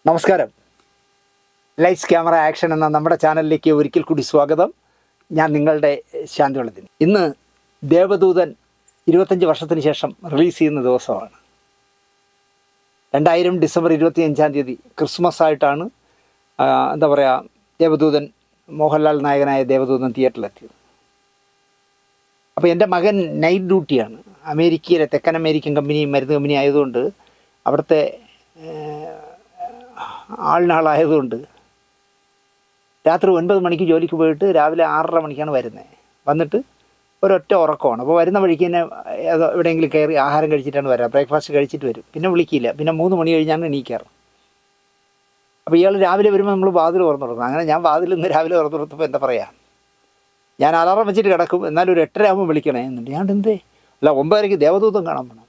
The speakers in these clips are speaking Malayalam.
നമസ്കാരം ലൈറ്റ്സ് ക്യാമറ ആക്ഷൻ എന്ന നമ്മുടെ ചാനലിലേക്ക് ഒരിക്കൽ കൂടി സ്വാഗതം ഞാൻ നിങ്ങളുടെ ശാന്തിവളത്തിന് ഇന്ന് ദേവദൂതൻ ഇരുപത്തഞ്ച് വർഷത്തിന് ശേഷം റിലീസ് ചെയ്യുന്ന ദിവസമാണ് രണ്ടായിരം ഡിസംബർ ഇരുപത്തി അഞ്ചാം തീയതി ക്രിസ്മസ് ആയിട്ടാണ് ആ, എന്താ പറയുക ദേവദൂതൻ മോഹൻലാൽ നായകനായ ദേവദൂതൻ തിയേറ്ററിലെത്തിയത് അപ്പോൾ എൻ്റെ മകൻ നൈറ്റ് ഡ്യൂട്ടിയാണ് അമേരിക്കയിലെ തെക്കൻ അമേരിക്കൻ കമ്പനി മരുന്ന് കമ്പനി ആയതുകൊണ്ട് അവിടുത്തെ ആളിനാളായതുകൊണ്ട് രാത്രി ഒൻപത് മണിക്ക് ജോലിക്ക് പോയിട്ട് രാവിലെ ആറര മണിക്കാണ് വരുന്നത് വന്നിട്ട് ഒരൊറ്റ ഉറക്കമാണ് അപ്പോൾ വരുന്ന വഴിക്ക് തന്നെ ഏതോ എവിടെയെങ്കിലും കയറി ആഹാരം കഴിച്ചിട്ടാണ് വരിക ബ്രേക്ക്ഫാസ്റ്റ് കഴിച്ചിട്ട് വരും പിന്നെ വിളിക്കില്ല പിന്നെ മൂന്ന് മണി കഴിഞ്ഞാണ് എണീക്കാറ് അപ്പോൾ ഇയാൾ രാവിലെ വരുമ്പോൾ നമ്മൾ വാതിൽ തുറന്നു കൊടുക്കണം അങ്ങനെ ഞാൻ വാതിൽ ഇന്ന് രാവിലെ തുറന്നു കൊടുത്തപ്പോൾ എന്താ പറയുക ഞാൻ അലാറം വെച്ചിട്ട് കിടക്കും എന്നാലും ഒരു എട്ടര ആകുമ്പോൾ വിളിക്കണേ എന്നുണ്ട് ഞാൻ എന്തേ അല്ല ഒമ്പതരയ്ക്ക് ദേവദൂതം കാണാൻ പോകണം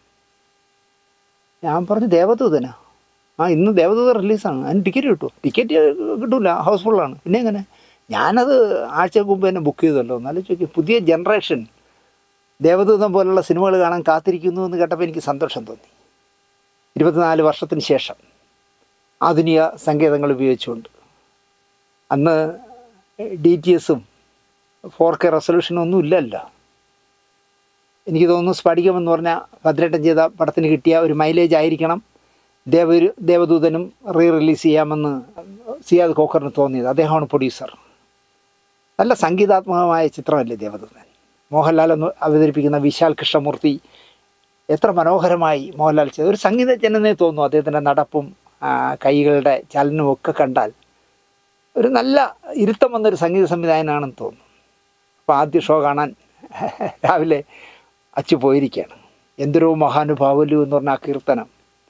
ഞാൻ പറഞ്ഞു ദേവദൂതനാ ആ ഇന്ന് ദേവദൂതൻ റിലീസാണ് അതിന് ടിക്കറ്റ് കിട്ടുമോ ടിക്കറ്റ് കിട്ടൂല ഹൗസ്ഫുള്ളാണ് പിന്നെ എങ്ങനെ ഞാനത് ആഴ്ചക്ക് മുമ്പ് തന്നെ ബുക്ക് ചെയ്തല്ലോ എന്നാലും ചോദിക്കും പുതിയ ജനറേഷൻ ദേവദൂതം പോലുള്ള സിനിമകൾ കാണാൻ കാത്തിരിക്കുന്നു എന്ന് കേട്ടപ്പോൾ എനിക്ക് സന്തോഷം തോന്നി ഇരുപത്തിനാല് വർഷത്തിന് ശേഷം ആധുനിക സങ്കേതങ്ങൾ ഉപയോഗിച്ചുകൊണ്ട് അന്ന് ഡി ടി എസും ഫോർ കെ റെസൊല്യൂഷനും ഒന്നും ഇല്ലല്ലോ എനിക്ക് തോന്നുന്നു സ്ഫടികം എന്ന് പറഞ്ഞാൽ ഭദ്രേട്ടൻ ചെയ്ത പടത്തിന് കിട്ടിയ ഒരു മൈലേജ് ആയിരിക്കണം ദേവ ദേവദൂതനും റീ റിലീസ് ചെയ്യാമെന്ന് സിയാദ് കോക്കറിന് തോന്നിയത് അദ്ദേഹമാണ് പ്രൊഡ്യൂസർ നല്ല സംഗീതാത്മകമായ ചിത്രമല്ലേ ദേവദൂതൻ മോഹൻലാൽ എന്ന് അവതരിപ്പിക്കുന്ന വിശാൽ കൃഷ്ണമൂർത്തി എത്ര മനോഹരമായി മോഹൻലാൽ ചെയ്ത ഒരു സംഗീതജ്ഞനെന്നേ തോന്നുന്നു അദ്ദേഹത്തിൻ്റെ നടപ്പും ആ, കൈകളുടെ ചലനവും ഒക്കെ കണ്ടാൽ ഒരു നല്ല ഇരുത്തം വന്നൊരു സംഗീത സംവിധായകനാണെന്ന് തോന്നുന്നു അപ്പോൾ ആദ്യ ഷോ കാണാൻ രാവിലെ അച്ചു പോയിരിക്കുകയാണ് എന്തൊരു മഹാനുഭാവലു എന്ന് പറഞ്ഞ ആ കീർത്തനം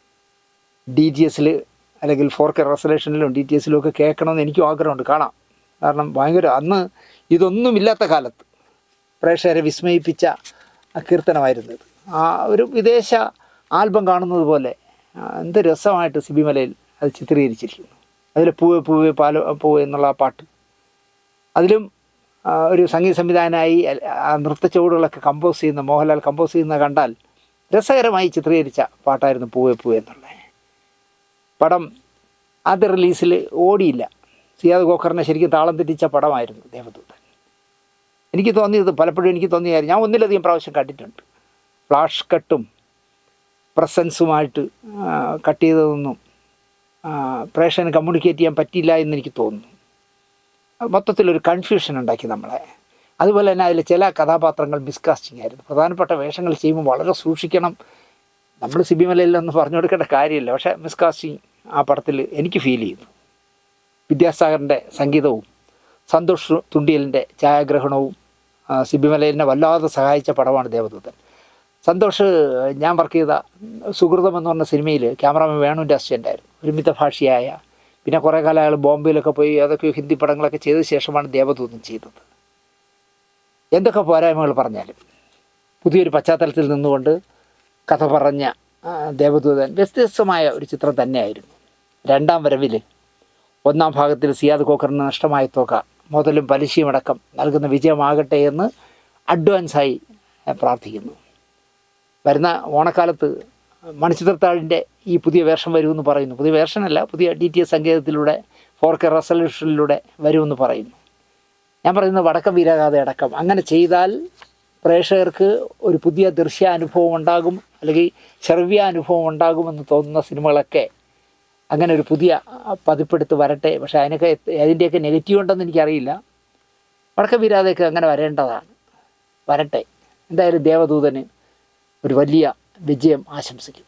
ഡി ജി എസിൽ അല്ലെങ്കിൽ ഫോർ കെ റെസലേഷനിലും ഡി ടി എസിലും ഒക്കെ കേൾക്കണമെന്ന് എനിക്കും ആഗ്രഹമുണ്ട് കാണാം കാരണം ഭയങ്കര അന്ന് ഇതൊന്നുമില്ലാത്ത കാലത്ത് പ്രേക്ഷകരെ വിസ്മയിപ്പിച്ച ആ കീർത്തനമായിരുന്നു ഇത് ആ ഒരു വിദേശ ആൽബം കാണുന്നത് പോലെ ആ, എന്ത് രസമായിട്ട് സിബിമലയിൽ അത് ചിത്രീകരിച്ചിരിക്കുന്നു അതിൽ പൂവ് പൂവ് പാല പൂവ് എന്നുള്ള ആ പാട്ട് അതിലും ആ, ഒരു സംഗീത സംവിധാനമായി അൽ- ആ നൃത്ത ചുവടുകളൊക്കെ കമ്പോസ് ചെയ്യുന്ന മോഹൻലാൽ കമ്പോസ് ചെയ്യുന്ന കണ്ടാൽ രസകരമായി ചിത്രീകരിച്ച പാട്ടായിരുന്നു പൂവേ പൂവേ എന്നുള്ളത് പടം ആദ്യ റിലീസിൽ ഓടിയില്ല സിയാദ് ഗോഖറിനെ ശരിക്കും താളം തെറ്റിച്ച പടമായിരുന്നു ദേവദൂതൻ എനിക്ക് തോന്നിയത് പലപ്പോഴും എനിക്ക് തോന്നിയ കാര്യം ഞാൻ ഒന്നിലധികം പ്രാവശ്യം കണ്ടിട്ടുണ്ട് ഫ്ലാഷ് കട്ടും പ്രസൻസുമായിട്ട് കട്ട് ചെയ്തതൊന്നും ആ, പ്രേക്ഷകന് കമ്മ്യൂണിക്കേറ്റ് ചെയ്യാൻ പറ്റില്ല എന്ന് എനിക്ക് തോന്നുന്നു അത് മൊത്തത്തിലൊരു കൺഫ്യൂഷൻ ഉണ്ടാക്കി നമ്മളെ അതുപോലെ തന്നെ അതിൽ ചില കഥാപാത്രങ്ങൾ മിസ്കാസ്റ്റിംഗ് ആയിരുന്നു പ്രധാനപ്പെട്ട വേഷങ്ങൾ ചെയ്യുമ്പോൾ വളരെ സൂക്ഷിക്കണം നമ്മൾ സിബിമലയിലൊന്നും പറഞ്ഞു കൊടുക്കേണ്ട കാര്യമില്ല പക്ഷേ മിസ്കാസ്റ്റിംഗ് ആ പടത്തിൽ എനിക്ക് ഫീൽ ചെയ്തു വിദ്യാസാഗറിൻ്റെ സംഗീതവും സന്തോഷ് തുണ്ടിയലിൻ്റെ ഛായാഗ്രഹണവും ആ, സിബിമലയിലിനെ വല്ലാതെ സഹായിച്ച പടമാണ് ദേവദൂതൻ സന്തോഷ് ഞാൻ വർക്ക് ചെയ്ത സുഹൃതം എന്ന് പറഞ്ഞ സിനിമയിൽ ക്യാമറാമാൻ വേണുവിൻ്റെ അസിസ്റ്റൻ്റ് ആയിരുന്നു ഒരു മിതഭാഷിയായ പിന്നെ കുറേ കാലം അയാൾ ബോംബെയിലൊക്കെ പോയി അതൊക്കെ ഹിന്ദി പടങ്ങളൊക്കെ ചെയ്ത ശേഷമാണ് ദേവദൂതൻ ചെയ്തത് എന്തൊക്കെ പോരായ്മകൾ പറഞ്ഞാലും പുതിയൊരു പശ്ചാത്തലത്തിൽ നിന്നുകൊണ്ട് കഥ പറഞ്ഞ ആ, ദേവദൂതൻ വ്യത്യസ്തമായ ഒരു ചിത്രം തന്നെയായിരുന്നു രണ്ടാം വരവിൽ ഒന്നാം ഭാഗത്തിൽ സിയാദ് കോക്കറിന് നഷ്ടമായ തുക മുതലും പലിശയും അടക്കം നൽകുന്ന വിജയമാകട്ടെ എന്ന് അഡ്വാൻസായി ഞാൻ പ്രാർത്ഥിക്കുന്നു വരുന്ന ഓണക്കാലത്ത് മണിച്ചിത്രത്താഴിൻ്റെ ഈ പുതിയ വേർഷൻ വരുമെന്ന് പറയുന്നു പുതിയ വേർഷനല്ല പുതിയ ഡി ടി എസ് സങ്കേതത്തിലൂടെ ഫോർ കെ റെസൊല്യൂഷനിലൂടെ വരുമെന്ന് പറയുന്നു ഞാൻ പറയുന്നത് വടക്കം വീരാഗാഥ അടക്കം അങ്ങനെ ചെയ്താൽ പ്രേക്ഷകർക്ക് ഒരു പുതിയ ദൃശ്യാനുഭവം ഉണ്ടാകും അല്ലെങ്കിൽ ശ്രവ്യാനുഭവം ഉണ്ടാകുമെന്ന് തോന്നുന്ന സിനിമകളൊക്കെ അങ്ങനെ ഒരു പുതിയ പതിപ്പെടുത്ത് വരട്ടെ പക്ഷേ അതിനൊക്കെ എത്ത- അതിൻ്റെയൊക്കെ നെഗറ്റീവ് ഉണ്ടെന്ന് എനിക്കറിയില്ല വടക്കം വീരാതെയൊക്കെ അങ്ങനെ വരേണ്ടതാണ് വരട്ടെ എന്തായാലും ദേവദൂതന് ഒരു വലിയ വിജയം ആശംസിക്കും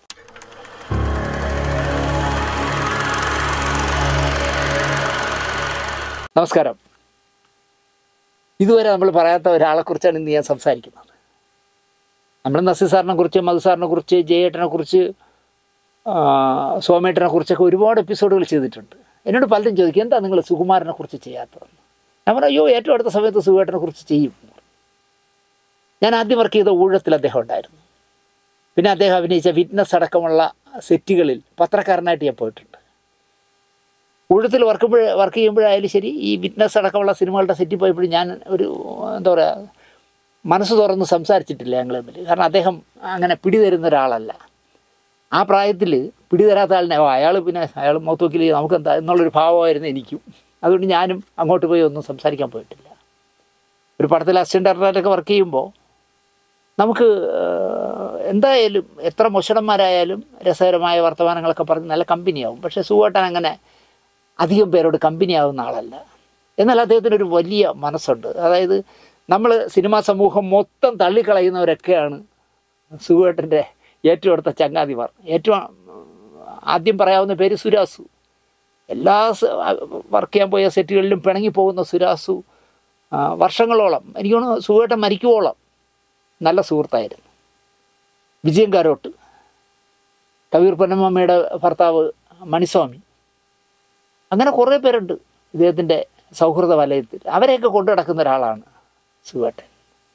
നമസ്കാരം ഇതുവരെ നമ്മൾ പറയാത്ത ഒരാളെക്കുറിച്ചാണ് ഇന്ന് ഞാൻ സംസാരിക്കുന്നത് നമ്മൾ നസീർ സാറിനെ കുറിച്ച് മധു സാറിനെ കുറിച്ച് ജയേട്ടനെ കുറിച്ച് സോമേട്ടനെ കുറിച്ചൊക്കെ ഒരുപാട് എപ്പിസോഡുകൾ ചെയ്തിട്ടുണ്ട് എന്നോട് പലരും ചോദിക്കും എന്താ നിങ്ങൾ സുകുമാരനെ കുറിച്ച് ചെയ്യാത്തതെന്ന് ഞാൻ പറഞ്ഞു അയ്യോ ഏറ്റവും അടുത്ത സമയത്ത് സുഖേട്ടനെ കുറിച്ച് ചെയ്യും ഞാൻ ആദ്യം വർക്ക് ചെയ്ത ഊഴത്തിൽ അദ്ദേഹം ഉണ്ടായിരുന്നു പിന്നെ അദ്ദേഹം അഭിനയിച്ച വിറ്റ്നസ് അടക്കമുള്ള സെറ്റുകളിൽ പത്രക്കാരനായിട്ട് ഞാൻ പോയിട്ടുണ്ട് ഊഴത്തിൽ വർക്കുമ്പോൾ വർക്ക് ചെയ്യുമ്പോഴായാലും ശരി ഈ വിറ്റ്നസ് അടക്കമുള്ള സിനിമകളുടെ സെറ്റിൽ പോയപ്പോഴും ഞാൻ ഒരു എന്താ പറയുക മനസ്സ് തുറന്ന് സംസാരിച്ചിട്ടില്ല ഞങ്ങൾ തമ്മിൽ കാരണം അദ്ദേഹം അങ്ങനെ പിടിതരുന്ന ഒരാളല്ല ആ പ്രായത്തിൽ പിടിതരാത്ത ആളിനെ ഓ അയാൾ പിന്നെ അയാൾ മൗത്തോക്കിൽ നമുക്കെന്താ എന്നുള്ളൊരു ഭാവമായിരുന്നു എനിക്കും അതുകൊണ്ട് ഞാനും അങ്ങോട്ട് പോയി ഒന്നും സംസാരിക്കാൻ പോയിട്ടില്ല ഒരു പടത്തിൽ അസിസ്റ്റൻ്റ് ഡയറക്ടറായിട്ടൊക്കെ വർക്ക് ചെയ്യുമ്പോൾ നമുക്ക് ഏഹ്, എന്തായാലും എത്ര മോശടന്മാരായാലും രസകരമായ വർത്തമാനങ്ങളൊക്കെ പറഞ്ഞ് നല്ല കമ്പനിയാവും പക്ഷേ സുവേട്ടൻ അങ്ങനെ അധികം പേരോട് കമ്പനിയാവുന്ന ആളല്ല എന്നാൽ അദ്ദേഹത്തിനൊരു വലിയ മനസ്സുണ്ട് അതായത് നമ്മൾ സിനിമാ സമൂഹം മൊത്തം തള്ളിക്കളയുന്നവരൊക്കെയാണ് സുവേട്ടൻ്റെ ഏറ്റവും അടുത്ത ചങ്ങാതിമാർ ഏറ്റവും ആദ്യം പറയാവുന്ന പേര് സുരാസു എല്ലാ വർക്ക് ചെയ്യാൻ പോയ സെറ്റുകളിലും പിണങ്ങി പോകുന്ന സുരാസു ആ, വർഷങ്ങളോളം എനിക്ക് തോന്നുന്നു സുവേട്ടൻ മരിക്കുവോളം നല്ല സുഹൃത്തായിരുന്നു വിജയൻ കാരോട്ട് കവിയൂർ പൊന്നമ്മയുടെ ഭർത്താവ് മണിസ്വാമി അങ്ങനെ കുറേ പേരുണ്ട് ഇദ്ദേഹത്തിൻ്റെ സൗഹൃദ വലയത്തിൽ അവരെയൊക്കെ കൊണ്ടു നടക്കുന്ന ഒരാളാണ് സുവേട്ടൻ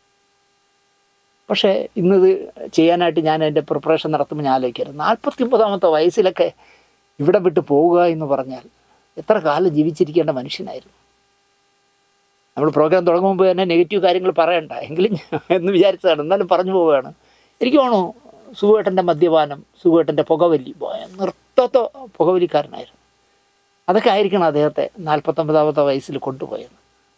പക്ഷേ ഇന്നിത് ചെയ്യാനായിട്ട് ഞാൻ എൻ്റെ പ്രിപ്പറേഷൻ നടത്തുമ്പോൾ ഞാൻ ആലോചിക്കായിരുന്നു നാൽപ്പത്തി ഒമ്പതാമത്തെ വയസ്സിലൊക്കെ ഇവിടെ വിട്ട് പോവുക എന്ന് പറഞ്ഞാൽ എത്ര കാലം ജീവിച്ചിരിക്കേണ്ട മനുഷ്യനായിരുന്നു നമ്മൾ പ്രോഗ്രാം തുടങ്ങും മുമ്പ് തന്നെ നെഗറ്റീവ് കാര്യങ്ങൾ പറയണ്ട എങ്കിലും ഞാൻ എന്ന് വിചാരിച്ചതാണ് എന്നാലും പറഞ്ഞു പോവുകയാണ് എനിക്ക് തോന്നുന്നു സുഖേട്ടൻ്റെ മദ്യപാനം സുഖേട്ടൻ്റെ പുകവലി ഭയ- നിർത്താത്ത പുകവലിക്കാരനായിരുന്നു അതൊക്കെ ആയിരിക്കണം അദ്ദേഹത്തെ നാൽപ്പത്തൊമ്പതാമത്തെ വയസ്സിൽ കൊണ്ടുപോയത്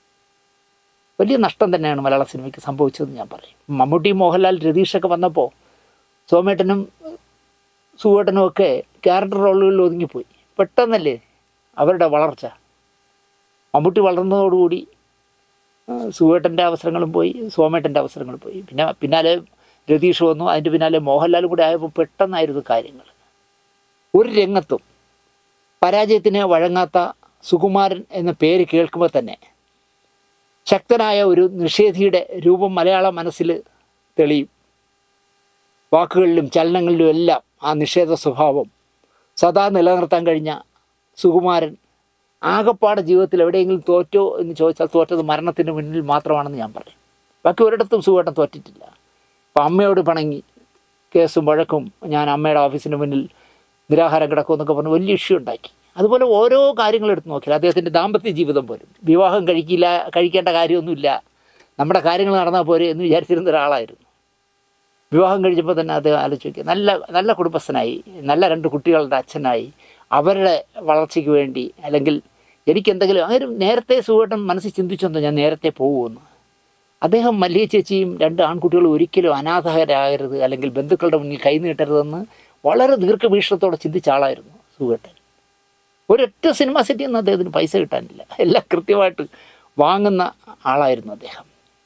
വലിയ നഷ്ടം തന്നെയാണ് മലയാള സിനിമയ്ക്ക് സംഭവിച്ചതെന്ന് ഞാൻ പറയും മമ്മൂട്ടി മോഹൻലാൽ രതീഷൊക്കെ വന്നപ്പോൾ സോമേട്ടനും സുവേട്ടനും ഒക്കെ ക്യാരക്ടർ റോളുകളിൽ ഒതുങ്ങിപ്പോയി പെട്ടെന്നല്ലേ അവരുടെ വളർച്ച മമ്മൂട്ടി വളർന്നതോടുകൂടി ആ, സുവേട്ടൻ്റെ അവസരങ്ങളും പോയി സോമേട്ടൻ്റെ അവസരങ്ങളും പോയി പിന്നെ പിന്നാലെ രതീഷ് വന്നു അതിൻ്റെ പിന്നാലെ മോഹൻലാലും കൂടി ആയപ്പോൾ പെട്ടെന്നായിരുന്നു കാര്യങ്ങൾ ഒരു രംഗത്തും പരാജയത്തിന് വഴങ്ങാത്ത സുകുമാരൻ എന്ന പേര് കേൾക്കുമ്പോൾ തന്നെ ശക്തനായ ഒരു നിഷേധിയുടെ രൂപം മലയാള മനസ്സിൽ തെളിയും വാക്കുകളിലും ചലനങ്ങളിലും എല്ലാം ആ നിഷേധ സ്വഭാവം സദാ നിലനിർത്താൻ കഴിഞ്ഞ സുകുമാരൻ ആകപ്പാടെ ജീവിതത്തിൽ എവിടെയെങ്കിലും തോറ്റോ എന്ന് ചോദിച്ചാൽ തോറ്റത് മരണത്തിന് മുന്നിൽ മാത്രമാണെന്ന് ഞാൻ പറയും ബാക്കി ഒരിടത്തും സുഖമായിട്ടും തോറ്റിട്ടില്ല അപ്പം അമ്മയോട് പിണങ്ങി കേസും വഴക്കും ഞാൻ അമ്മയുടെ ഓഫീസിന് മുന്നിൽ നിരാഹാരം കിടക്കും എന്നൊക്കെ പറഞ്ഞ് വലിയ ഇഷ്യൂ ഉണ്ടാക്കി അതുപോലെ ഓരോ കാര്യങ്ങൾ എടുത്ത് നോക്കിയാൽ അദ്ദേഹത്തിൻ്റെ ദാമ്പത്യ ജീവിതം പോലും വിവാഹം കഴിക്കില്ല കഴിക്കേണ്ട കാര്യമൊന്നുമില്ല നമ്മുടെ കാര്യങ്ങൾ നടന്നാൽ പോരെ എന്ന് വിചാരിച്ചിരുന്ന ഒരാളായിരുന്നു വിവാഹം കഴിച്ചപ്പോൾ തന്നെ അദ്ദേഹം ആലോചിച്ച് നോക്കി നല്ല നല്ല കുടുംബസ്ഥനായി നല്ല രണ്ട് കുട്ടികളുടെ അച്ഛനായി അവരുടെ വളർച്ചയ്ക്ക് വേണ്ടി അല്ലെങ്കിൽ എനിക്കെന്തെങ്കിലും അങ്ങനെ നേരത്തെ സുഖമായിട്ടും മനസ്സിൽ ചിന്തിച്ചെന്നോ ഞാൻ നേരത്തെ പോകുമെന്ന് അദ്ദേഹം മല്ലിക ചേച്ചിയും രണ്ട് ആൺകുട്ടികളും ഒരിക്കലും അനാഥകരാകരുത് അല്ലെങ്കിൽ ബന്ധുക്കളുടെ മുന്നിൽ കൈ നീട്ടരുതെന്ന് വളരെ ദീർഘവീക്ഷണത്തോടെ ചിന്തിച്ച ആളായിരുന്നു സുഖേട്ടൻ ഒരൊറ്റ സിനിമ സെറ്റിൽ നിന്ന് അദ്ദേഹത്തിന് പൈസ കിട്ടാനില്ല എല്ലാം കൃത്യമായിട്ട് വാങ്ങുന്ന ആളായിരുന്നു അദ്ദേഹം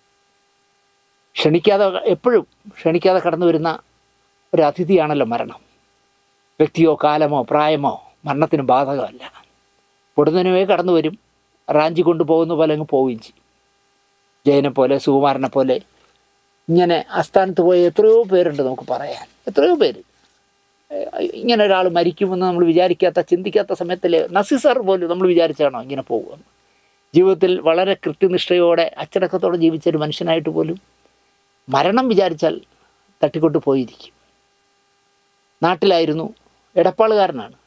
ക്ഷണിക്കാതെ എപ്പോഴും ക്ഷണിക്കാതെ കടന്നു വരുന്ന ഒരു അതിഥിയാണല്ലോ മരണം വ്യക്തിയോ കാലമോ പ്രായമോ മരണത്തിന് ബാധകമല്ല പൊടുന്നനുവേ കടന്നു വരും റാഞ്ചി കൊണ്ടുപോകുന്ന പോലെ അങ്ങ് പോവുകയും ചെയ്യും ജയനെ പോലെ സുകുമാരനെ പോലെ ഇങ്ങനെ ആസ്ഥാനത്ത് പോയ എത്രയോ പേരുണ്ട് നമുക്ക് പറയാൻ എത്രയോ പേര് ഏഹ് ഇങ്ങനെ ഒരാൾ മരിക്കുമെന്ന് നമ്മൾ വിചാരിക്കാത്ത ചിന്തിക്കാത്ത സമയത്തിൽ നസീർ സാർ പോലും നമ്മൾ വിചാരിച്ചാണോ ഇങ്ങനെ പോകുമെന്ന് ജീവിതത്തിൽ വളരെ കൃത്യനിഷ്ഠയോടെ അച്ചടക്കത്തോടെ ജീവിച്ച ഒരു മനുഷ്യനായിട്ട് പോലും മരണം വിചാരിച്ചാൽ തട്ടിക്കൊണ്ട് പോയിരിക്കും നാട്ടിലായിരുന്നു എടപ്പാളുകാരനാണ്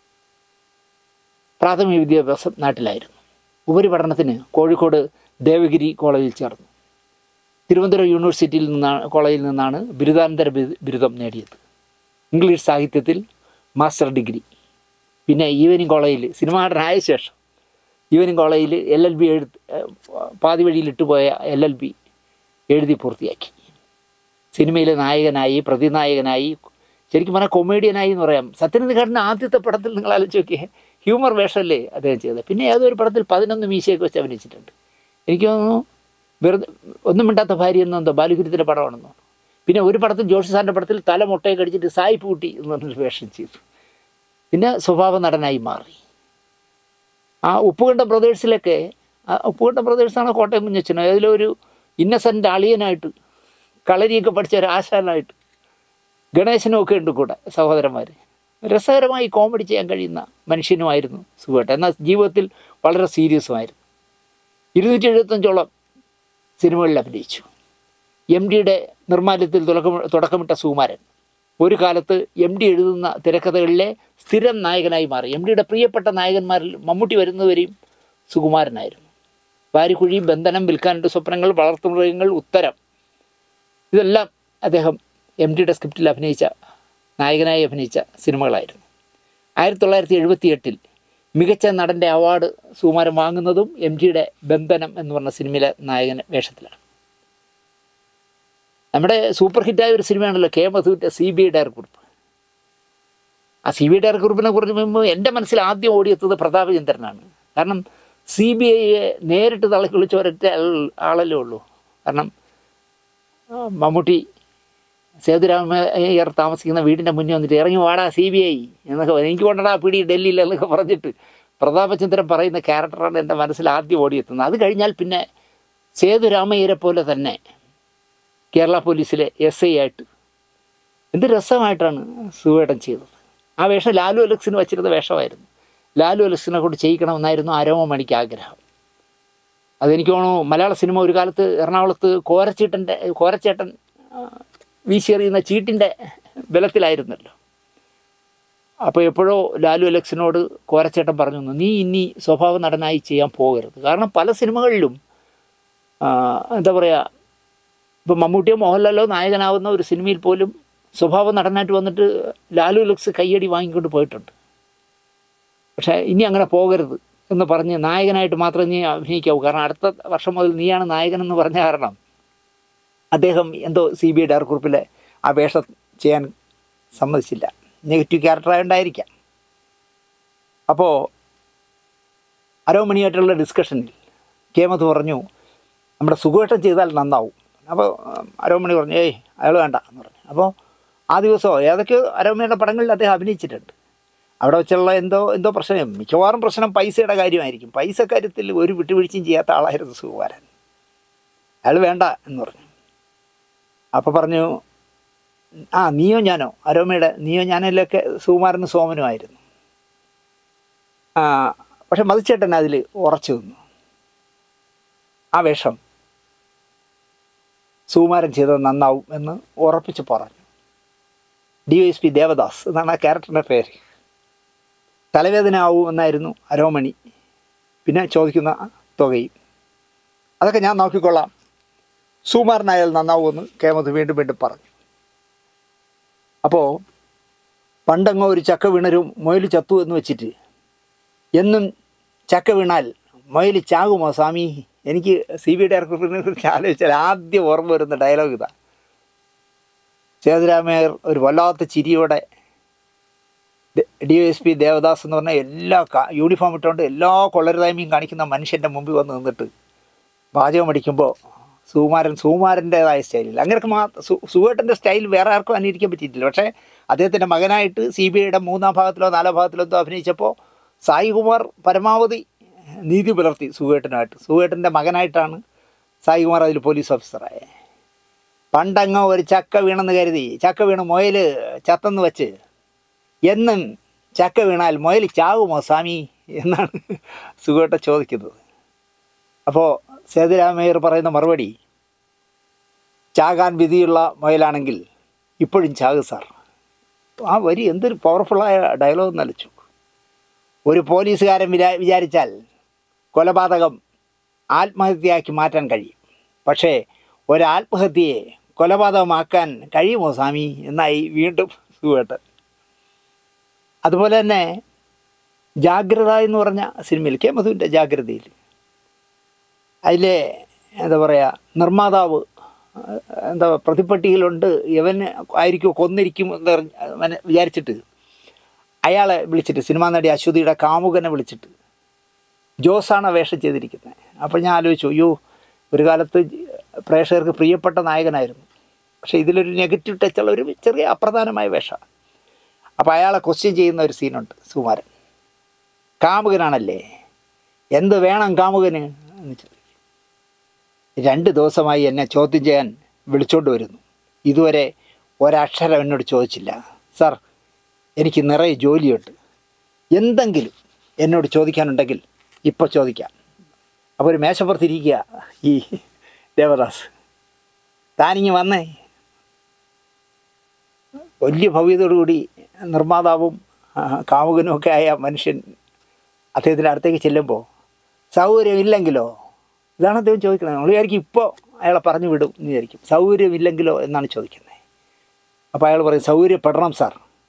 പ്രാഥമിക വിദ്യാഭ്യാസം നാട്ടിലായിരുന്നു ഉപരിപഠനത്തിന് കോഴിക്കോട് ദേവഗിരി കോളേജിൽ ചേർന്നു തിരുവനന്തപുരം യൂണിവേഴ്സിറ്റിയിൽ നിന്നാണ് കോളേജിൽ നിന്നാണ് ബിരുദാനന്തര ബി- ബിരുദം നേടിയത് ഇംഗ്ലീഷ് സാഹിത്യത്തിൽ മാസ്റ്റർ ഡിഗ്രി പിന്നെ ഈവനിങ് കോളേജിൽ സിനിമ നടനായ ശേഷം ഈവനിങ് കോളേജിൽ എൽ എൽ ബി എഴുത്ത് പാതി വഴിയിലിട്ട് പോയ എൽ എൽ ബി എഴുതി പൂർത്തിയാക്കി സിനിമയിലെ നായകനായി പ്രതിനായകനായി ശരിക്കും പറഞ്ഞാൽ കൊമേഡിയനായി എന്ന് പറയാം സത്യനന്ദിഘാട്ടിൻ്റെ ആദ്യത്തെ പടത്തിൽ നിങ്ങൾ ആലോചിച്ച് നോക്കിയേ ഹ്യൂമർ വേഷമല്ലേ അദ്ദേഹം ചെയ്തത് പിന്നെ ഏതൊരു പടത്തിൽ പതിനൊന്ന് മീശയൊക്കെ വെച്ച് അഭിനയിച്ചിട്ടുണ്ട് എനിക്ക് തോന്നുന്നു വെറുതെ ഒന്നും മിണ്ടാത്ത ഭാര്യ എന്നെന്തോ ബാലുഗുരുത്തിൻ്റെ പടമാണെന്നോ പിന്നെ ഒരു പടത്തിൽ ജോഷി സാറിൻ്റെ പടത്തിൽ തല മുട്ടയെ കടിച്ചിട്ട് സായി പൂട്ടി എന്ന് പറഞ്ഞൊരു വേഷം ചെയ്തു പിന്നെ സ്വഭാവ നടനായി മാറി ആ ഉപ്പുകണ്ടം ബ്രദേഴ്സിലൊക്കെ ആ ഉപ്പുകണ്ടം ബ്രദേഴ്സാണ് കോട്ടയം കുഞ്ഞച്ചനോ അതിലൊരു ഇന്നസെൻ്റ് അളിയനായിട്ട് കളരിയൊക്കെ പഠിച്ച ഒരു ആശാനായിട്ട് ഗണേശനും ഒക്കെ ഉണ്ട് കൂടെ സഹോദരന്മാർ രസകരമായി കോമഡി ചെയ്യാൻ കഴിയുന്ന മനുഷ്യനുമായിരുന്നു സുഖേട്ടൻ എന്നാൽ ജീവിതത്തിൽ വളരെ സീരിയസുമായിരുന്നു ഇരുന്നൂറ്റി എഴുപത്തഞ്ചോളം സിനിമകളിൽ അഭിനയിച്ചു എം ഡിയുടെ നിർമ്മാല്യത്തിൽ തുടക്കം തുടക്കമിട്ട സുകുമാരൻ ഒരു കാലത്ത് എം ഡി എഴുതുന്ന തിരക്കഥകളിലെ സ്ഥിരം നായകനായി മാറി എം ഡിയുടെ പ്രിയപ്പെട്ട നായകന്മാരിൽ മമ്മൂട്ടി വരുന്നവരെയും സുകുമാരനായിരുന്നു വാരിക്കുഴി ബന്ധനം വിൽക്കാനുണ്ട് സ്വപ്നങ്ങൾ വളർത്തുമൃഗങ്ങൾ ഉത്തരം ഇതെല്ലാം അദ്ദേഹം എം ഡിയുടെ സ്ക്രിപ്റ്റിൽ അഭിനയിച്ച നായകനായി അഭിനയിച്ച സിനിമകളായിരുന്നു ആയിരത്തി തൊള്ളായിരത്തി എഴുപത്തി എട്ടിൽ മികച്ച നടൻ്റെ അവാർഡ് സുകുമാരൻ വാങ്ങുന്നതും എം ജിയുടെ ബന്ധനം എന്ന് പറഞ്ഞ സിനിമയിലെ നായകൻ വേഷത്തിലാണ് നമ്മുടെ സൂപ്പർ ഹിറ്റായ ഒരു സിനിമയാണല്ലോ കെ മധുവിൻ്റെ സി ബി ഐ ഡയർ കുറിപ്പ് ആ സി ബി ഐ ഡയർ കുറിപ്പിനെ കുറിച്ച് പറയുമ്പോൾ എൻ്റെ മനസ്സിൽ ആദ്യം ഓടിയെത്തത് പ്രതാപചന്ദ്രനാണ് കാരണം സി ബി ഐയെ നേരിട്ട് തളക്കി വിളിച്ച ഒരൊറ്റ ആൾ- ആളല്ലേ ഉള്ളൂ കാരണം ആ, മമ്മൂട്ടി സേതുരാമയ്യർ താമസിക്കുന്ന വീടിൻ്റെ മുന്നിൽ വന്നിട്ട് ഇറങ്ങി വാടാ സി ബി ഐ എന്നൊക്കെ പറയും. എനിക്ക് കൊണ്ടടാ പിടി ഡൽഹിയിൽ എന്നൊക്കെ പറഞ്ഞിട്ട് പ്രതാപചന്ദ്രൻ പറയുന്ന ക്യാരക്ടറാണ് എൻ്റെ മനസ്സിൽ ആദ്യം ഓടിയെത്തുന്നത് അത് കഴിഞ്ഞാൽ പിന്നെ സേതുരാമയ്യരെ പോലെ തന്നെ കേരള പോലീസിലെ എസ് ഐ ആയിട്ട് എന്ത് രസമായിട്ടാണ് സുവേട്ടൻ ചെയ്തത് ആ വേഷം ലാലു അലക്സിന് വച്ചിരുന്ന വേഷമായിരുന്നു ലാലു അലക്സിനെ കൊണ്ട് ചെയ്യിക്കണമെന്നായിരുന്നു അരോമമണിക്ക് ആഗ്രഹം അതെനിക്ക് തോന്നുന്നു മലയാള സിനിമ ഒരു കാലത്ത് എറണാകുളത്ത് കോരച്ചീട്ടൻ്റെ കോരച്ചേട്ടൻ ആ, വീശിയെറിയുന്ന ചീട്ടിൻ്റെ ബലത്തിലായിരുന്നല്ലോ അപ്പോൾ എപ്പോഴോ ലാലു അലക്സിനോട് കോരച്ചേട്ടൻ പറഞ്ഞു "ഒന്ന് നീ ഇനി സ്വഭാവ നടനായി ചെയ്യാൻ പോകരുത് കാരണം പല സിനിമകളിലും ആ, എന്താ പറയുക ഇപ്പം മമ്മൂട്ടിയോ മോഹൻലാലോ നായകനാവുന്ന ഒരു സിനിമയിൽ പോലും സ്വഭാവ നടനായിട്ട് വന്നിട്ട് ലാലു ലക്സ് കയ്യടി വാങ്ങിക്കൊണ്ട് പോയിട്ടുണ്ട് പക്ഷേ ഇനി അങ്ങനെ പോകരുത് എന്ന് പറഞ്ഞ് നായകനായിട്ട് മാത്രമേ നീ അഭിനയിക്കാവൂ കാരണം അടുത്ത വർഷം മുതൽ നീയാണ് നായകനെന്ന് പറഞ്ഞ കാരണം അദ്ദേഹം എന്തോ സി ബി ഐ ഡയർക്കുറിപ്പിലെ ആ വേഷം ചെയ്യാൻ സമ്മതിച്ചില്ല നെഗറ്റീവ് ക്യാരക്ടറായോണ്ടായിരിക്കാം അപ്പോൾ അരോമണിയായിട്ടുള്ള ഡിസ്കഷനിൽ കേമത്ത് പറഞ്ഞു നമ്മുടെ സുഖേട്ടൻ ചെയ്താൽ നന്നാവും അപ്പോൾ അരോമണി പറഞ്ഞു ഏയ് അയാൾ വേണ്ട എന്ന് പറഞ്ഞു അപ്പോൾ ആ ദിവസമോ ഏതൊക്കെ അരോമണിയുടെ പടങ്ങളിൽ അദ്ദേഹം അഭിനയിച്ചിട്ടുണ്ട് അവിടെ വെച്ചുള്ള എന്തോ എന്തോ പ്രശ്നം മിക്കവാറും പ്രശ്നം പൈസയുടെ കാര്യമായിരിക്കും പൈസ കാര്യത്തിൽ ഒരു വിട്ടുവീഴ്ചയും ചെയ്യാത്ത ആളായിരുന്നു സുകുമാരൻ അയാൾ വേണ്ട എന്ന് പറഞ്ഞു അപ്പോൾ പറഞ്ഞു ആ നീയോ ഞാനോ അരോമയുടെ നീയോ ഞാനിലൊക്കെ സുകുമാരനും സോമനുമായിരുന്നു ആ പക്ഷെ മതിച്ചേട്ടൻ അതിൽ ഉറച്ചു നിന്നു ആ വേഷം സുകുമാരൻ ചെയ്തത് നന്നാവും എന്ന് ഉറപ്പിച്ച് പറഞ്ഞു D Y S P Devadas എന്നാണ് ആ ക്യാരക്ടറിൻ്റെ പേര് തലവേദന ആവും എന്നായിരുന്നു അരോമണി പിന്നെ ചോദിക്കുന്ന തുകയും അതൊക്കെ ഞാൻ നോക്കിക്കൊള്ളാം സുകുമാരനായാൽ നന്നാവുമെന്ന് കേമത്ത് വീണ്ടും വീണ്ടും പറഞ്ഞു അപ്പോൾ പണ്ടങ്ങോ ഒരു ചക്ക വീണരും മൊയിൽ ചത്തു എന്ന് വെച്ചിട്ട് എന്നും ചക്ക വീണാൽ മൊയിൽ ചാകുമോ സ്വാമി എനിക്ക് സി ബി ഡയറക്ടറിനെ കുറിച്ച് ആലോചിച്ചാൽ ആദ്യം ഓർമ്മ വരുന്ന ഡയലോഗ് ഇതാ സേതുരാമയ്യർ ഒരു വല്ലാത്ത ചിരിയോടെ ഡി എസ് പി ദേവദാസ് എന്ന് പറഞ്ഞ എല്ലാ കാ- യൂണിഫോം ഇട്ടുകൊണ്ട് എല്ലാ കൊള്ളരുതായ്മയും കാണിക്കുന്ന മനുഷ്യൻ്റെ മുമ്പിൽ വന്ന് നിന്നിട്ട് പാചകം അടിക്കുമ്പോൾ സുകുമാരൻ സുകുമാരൻ്റേതായ സ്റ്റൈലിൽ അങ്ങനെയൊക്കെ മാ സു സുവേട്ടൻ്റെ സ്റ്റൈൽ വേറെ ആർക്കും അനുകരിക്കാൻ പറ്റിയിട്ടില്ല പക്ഷേ അദ്ദേഹത്തിൻ്റെ മകനായിട്ട് സി ബി ഐയുടെ മൂന്നാം ഭാഗത്തിലോ നാലാം ഭാഗത്തിലോ എന്തോ അഭിനയിച്ചപ്പോൾ സായികുമാർ പരമാവധി നീതി പുലർത്തി സുവേട്ടനുമായിട്ട് സുവേട്ടൻ്റെ മകനായിട്ടാണ് സായികുമാർ അതിൽ പോലീസ് ഓഫീസറായത് പണ്ടങ്ങ് ഒരു ചക്ക വീണെന്ന് കരുതി ചക്ക വീണ് മുയൽ ചത്തെന്ന് വെച്ച് എന്നും ചക്ക വീണാൽ മുയൽ ചാവുമോ സ്വാമി എന്നാണ് സുഖേട്ട ചോദിക്കുന്നത് അപ്പോൾ സേതുരാമയ്യർ പറയുന്ന മറുപടി ചാകാൻ വിധിയുള്ള മുയലാണെങ്കിൽ ഇപ്പോഴും ചാകു സാർ ആ വരി എന്തൊരു പവർഫുള്ളായ ഡയലോഗ് എന്നലിച്ചു ഒരു പോലീസുകാരൻ വിചാ വിചാരിച്ചാൽ കൊലപാതകം ആത്മഹത്യയാക്കി മാറ്റാൻ കഴിയും പക്ഷേ ഒരാത്മഹത്യയെ കൊലപാതകമാക്കാൻ കഴിയുമോ സ്വാമി എന്നായി വീണ്ടും സുഖേട്ടൻ അതുപോലെ തന്നെ ജാഗ്രത എന്ന് പറഞ്ഞ സിനിമയിൽ കെ മധുവിൻ്റെ ജാഗ്രതയിൽ അതിലെ എന്താ പറയുക നിർമ്മാതാവ് അഹ് എന്താ പ്രതിപ്പട്ടികയിലുണ്ട് ഇവന് ആയിരിക്കും കൊന്നിരിക്കും എന്ന് പറഞ്ഞ് അവനെ വിചാരിച്ചിട്ട് അയാളെ വിളിച്ചിട്ട് സിനിമാ നടി അശ്വതിയുടെ കാമുകനെ വിളിച്ചിട്ട് ജോസാണ് ആ വേഷം ചെയ്തിരിക്കുന്നത് അപ്പോൾ ഞാൻ ആലോചിച്ചു അയ്യോ ഒരു കാലത്ത് പ്രേക്ഷകർക്ക് പ്രിയപ്പെട്ട നായകനായിരുന്നു പക്ഷേ ഇതിലൊരു നെഗറ്റീവ് ടച്ചുള്ള ഒരു ചെറിയ അപ്രധാനമായ വേഷമാണ് അപ്പോൾ അയാളെ ക്വസ്റ്റ്യൻ ചെയ്യുന്ന ഒരു സീനുണ്ട് സുകുമാരൻ കാമുകനാണല്ലേ എന്ത് വേണം കാമുകന് എന്ന് ചോദിക്കും രണ്ട് ദിവസമായി എന്നെ ചോദ്യം ചെയ്യാൻ വിളിച്ചോണ്ട് വരുന്നു ഇതുവരെ ഒരക്ഷരം എന്നോട് ചോദിച്ചില്ല സാർ എനിക്ക് നിറയെ ജോലിയുണ്ട് എന്തെങ്കിലും എന്നോട് ചോദിക്കാനുണ്ടെങ്കിൽ ഇപ്പോൾ ചോദിക്കാം അപ്പോൾ ഒരു മേശപ്പുറത്തിരിക്കുക ഈ ദേവദാസ് താനിങ്ങ് വന്നേ വലിയ ഭവ്യതയോടുകൂടി നിർമ്മാതാവും ആ, കാമുകനും ഒക്കെ ആയ മനുഷ്യൻ അദ്ദേഹത്തിൻ്റെ അടുത്തേക്ക് ചെല്ലുമ്പോൾ സൗകര്യമില്ലെങ്കിലോ ഇതാണ് അദ്ദേഹം ചോദിക്കുന്നത് നമ്മൾ വിചാരിക്കും ഇപ്പോൾ അയാളെ പറഞ്ഞു വിടും എന്ന് വിചാരിക്കും സൗകര്യമില്ലെങ്കിലോ എന്നാണ് ചോദിക്കുന്നത് അപ്പോൾ അയാൾ പറയും സൗകര്യപ്പെടണം സാർ